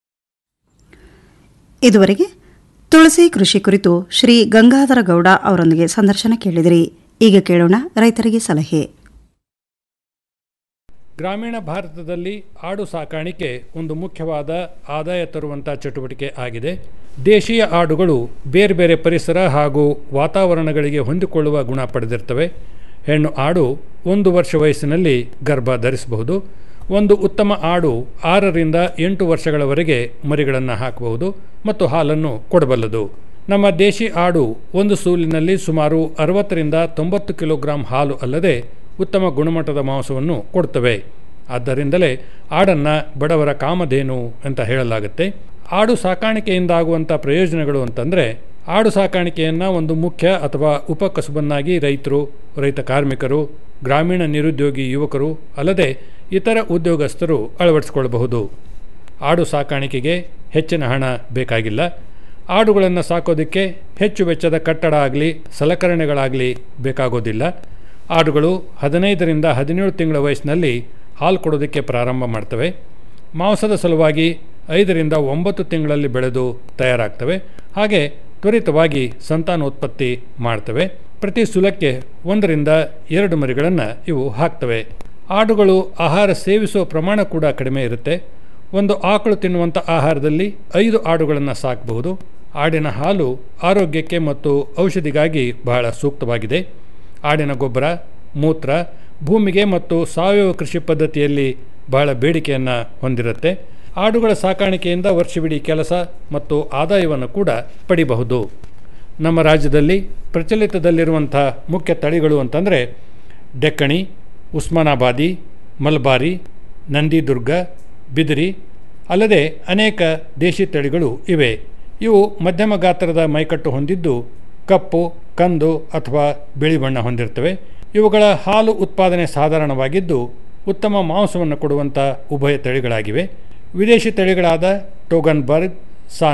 ಇದುವರೆಗೆ ತುಳಸಿ ಕೃಷಿ ಕುರಿತು ಶ್ರೀ ಗಂಗಾಧರ ಗೌಡ ಅವರೊಂದಿಗೆ ಸಂದರ್ಶನ ಕೇಳಿದಿರಿ ಈಗ ಕೇಳೋಣ ರೈತರಿಗೆ ಸಲಹೆ ಗ್ರಾಮೀಣ ಭಾರತದಲ್ಲಿ ಆಡು ಸಾಕಾಣಿಕೆ ಒಂದು ಮುಖ್ಯವಾದ ಆದಾಯ ತರುವಂಥ ಚಟುವಟಿಕೆ ಆಗಿದೆ ದೇಶೀಯ ಆಡುಗಳು ಬೇರೆ ಬೇರೆ ಪರಿಸರ ಹಾಗೂ ವಾತಾವರಣಗಳಿಗೆ ಹೊಂದಿಕೊಳ್ಳುವ ಗುಣ ಪಡೆದಿರ್ತವೆ ಹೆಣ್ಣು ಆಡು ಒಂದು ವರ್ಷ ವಯಸ್ಸಿನಲ್ಲಿ ಗರ್ಭ ಧರಿಸಬಹುದು ಒಂದು ಉತ್ತಮ ಆಡು ಆರರಿಂದ ಎಂಟು ವರ್ಷಗಳವರೆಗೆ ಮರಿಗಳನ್ನು ಹಾಕಬಹುದು ಮತ್ತು ಹಾಲನ್ನು ಕೊಡಬಲ್ಲದು ನಮ್ಮ ದೇಶಿ ಆಡು ಒಂದು ಸೂಲಿನಲ್ಲಿ ಸುಮಾರು ಅರವತ್ತರಿಂದ ತೊಂಬತ್ತು ಕಿಲೋಗ್ರಾಂ ಹಾಲು ಅಲ್ಲದೆ ಉತ್ತಮ ಗುಣಮಟ್ಟದ ಮಾಂಸವನ್ನು ಕೊಡ್ತವೆ ಆದ್ದರಿಂದಲೇ ಆಡನ್ನು ಬಡವರ ಕಾಮಧೇನು ಅಂತ ಹೇಳಲಾಗುತ್ತೆ ಆಡು ಸಾಕಾಣಿಕೆಯಿಂದಾಗುವಂಥ ಪ್ರಯೋಜನಗಳು ಅಂತಂದರೆ ಆಡು ಸಾಕಾಣಿಕೆಯನ್ನು ಒಂದು ಮುಖ್ಯ ಅಥವಾ ಉಪಕಸುಬನ್ನಾಗಿ ರೈತರು ರೈತ ಕಾರ್ಮಿಕರು ಗ್ರಾಮೀಣ ನಿರುದ್ಯೋಗಿ ಯುವಕರು ಅಲ್ಲದೆ ಇತರ ಉದ್ಯೋಗಸ್ಥರು ಅಳವಡಿಸಿಕೊಳ್ಳಬಹುದು ಆಡು ಸಾಕಾಣಿಕೆಗೆ ಹೆಚ್ಚಿನ ಹಣ ಬೇಕಾಗಿಲ್ಲ ಆಡುಗಳನ್ನು ಸಾಕೋದಕ್ಕೆ ಹೆಚ್ಚು ವೆಚ್ಚದ ಕಟ್ಟಡ ಆಗಲಿ ಸಲಕರಣೆಗಳಾಗಲಿ ಬೇಕಾಗೋದಿಲ್ಲ ಆಡುಗಳು ಹದಿನೈದರಿಂದ ಹದಿನೇಳು ತಿಂಗಳ ವಯಸ್ಸಿನಲ್ಲಿ ಹಾಲು ಕೊಡೋದಕ್ಕೆ ಪ್ರಾರಂಭ ಮಾಡ್ತವೆ ಮಾಂಸದ ಸಲುವಾಗಿ ಐದರಿಂದ ಒಂಬತ್ತು ತಿಂಗಳಲ್ಲಿ ಬೆಳೆದು ತಯಾರಾಗ್ತವೆ ಹಾಗೆ ತ್ವರಿತವಾಗಿ ಸಂತಾನೋತ್ಪತ್ತಿ ಮಾಡ್ತವೆ ಪ್ರತಿ ಸುಲಕ್ಕೆ ಒಂದರಿಂದ ಎರಡು ಮರಿಗಳನ್ನು ಇವು ಹಾಕ್ತವೆ ಆಡುಗಳು ಆಹಾರ ಸೇವಿಸುವ ಪ್ರಮಾಣ ಕೂಡ ಕಡಿಮೆ ಇರುತ್ತೆ ಒಂದು ಆಕಳು ತಿನ್ನುವಂಥ ಆಹಾರದಲ್ಲಿ ಐದು ಆಡುಗಳನ್ನು ಸಾಕಬಹುದು ಆಡಿನ ಹಾಲು ಆರೋಗ್ಯಕ್ಕೆ ಮತ್ತು ಔಷಧಿಗಾಗಿ ಬಹಳ ಸೂಕ್ತವಾಗಿದೆ ಆಡಿನ ಗೊಬ್ಬರ ಮೂತ್ರ ಭೂಮಿಗೆ ಮತ್ತು ಸಾವಯವ ಕೃಷಿ ಪದ್ಧತಿಯಲ್ಲಿ ಬಹಳ ಬೇಡಿಕೆಯನ್ನು ಹೊಂದಿರುತ್ತೆ ಆಡುಗಳ ಸಾಕಾಣಿಕೆಯಿಂದ ವರ್ಷವಿಡೀ ಕೆಲಸ ಮತ್ತು ಆದಾಯವನ್ನು ಕೂಡ ಪಡಿಬಹುದು ನಮ್ಮ ರಾಜ್ಯದಲ್ಲಿ ಪ್ರಚಲಿತದಲ್ಲಿರುವಂಥ ಮುಖ್ಯ ತಳಿಗಳು ಅಂತಂದರೆ ಡೆಕ್ಕಣಿ ಉಸ್ಮಾನಾಬಾದಿ ಮಲ್ಬಾರಿ ನಂದಿದುರ್ಗ ಬಿದಿರಿ ಅಲ್ಲದೆ ಅನೇಕ ದೇಶಿ ತಳಿಗಳು ಇವೆ ಇವು ಮಧ್ಯಮ ಗಾತ್ರದ ಮೈಕಟ್ಟು ಹೊಂದಿದ್ದು ಕಪ್ಪು ಕಂದು ಅಥವಾ ಬಿಳಿ ಬಣ್ಣ ಹೊಂದಿರ್ತವೆ ಇವುಗಳ ಹಾಲು ಉತ್ಪಾದನೆ ಸಾಧಾರಣವಾಗಿದ್ದು ಉತ್ತಮ ಮಾಂಸವನ್ನು ಕೊಡುವಂಥ ಉಭಯ ತಳಿಗಳಾಗಿವೆ ವಿದೇಶಿ ತಳಿಗಳಾದ ಟೋಗನ್ಬರ್ಗ್ ಸಾನ್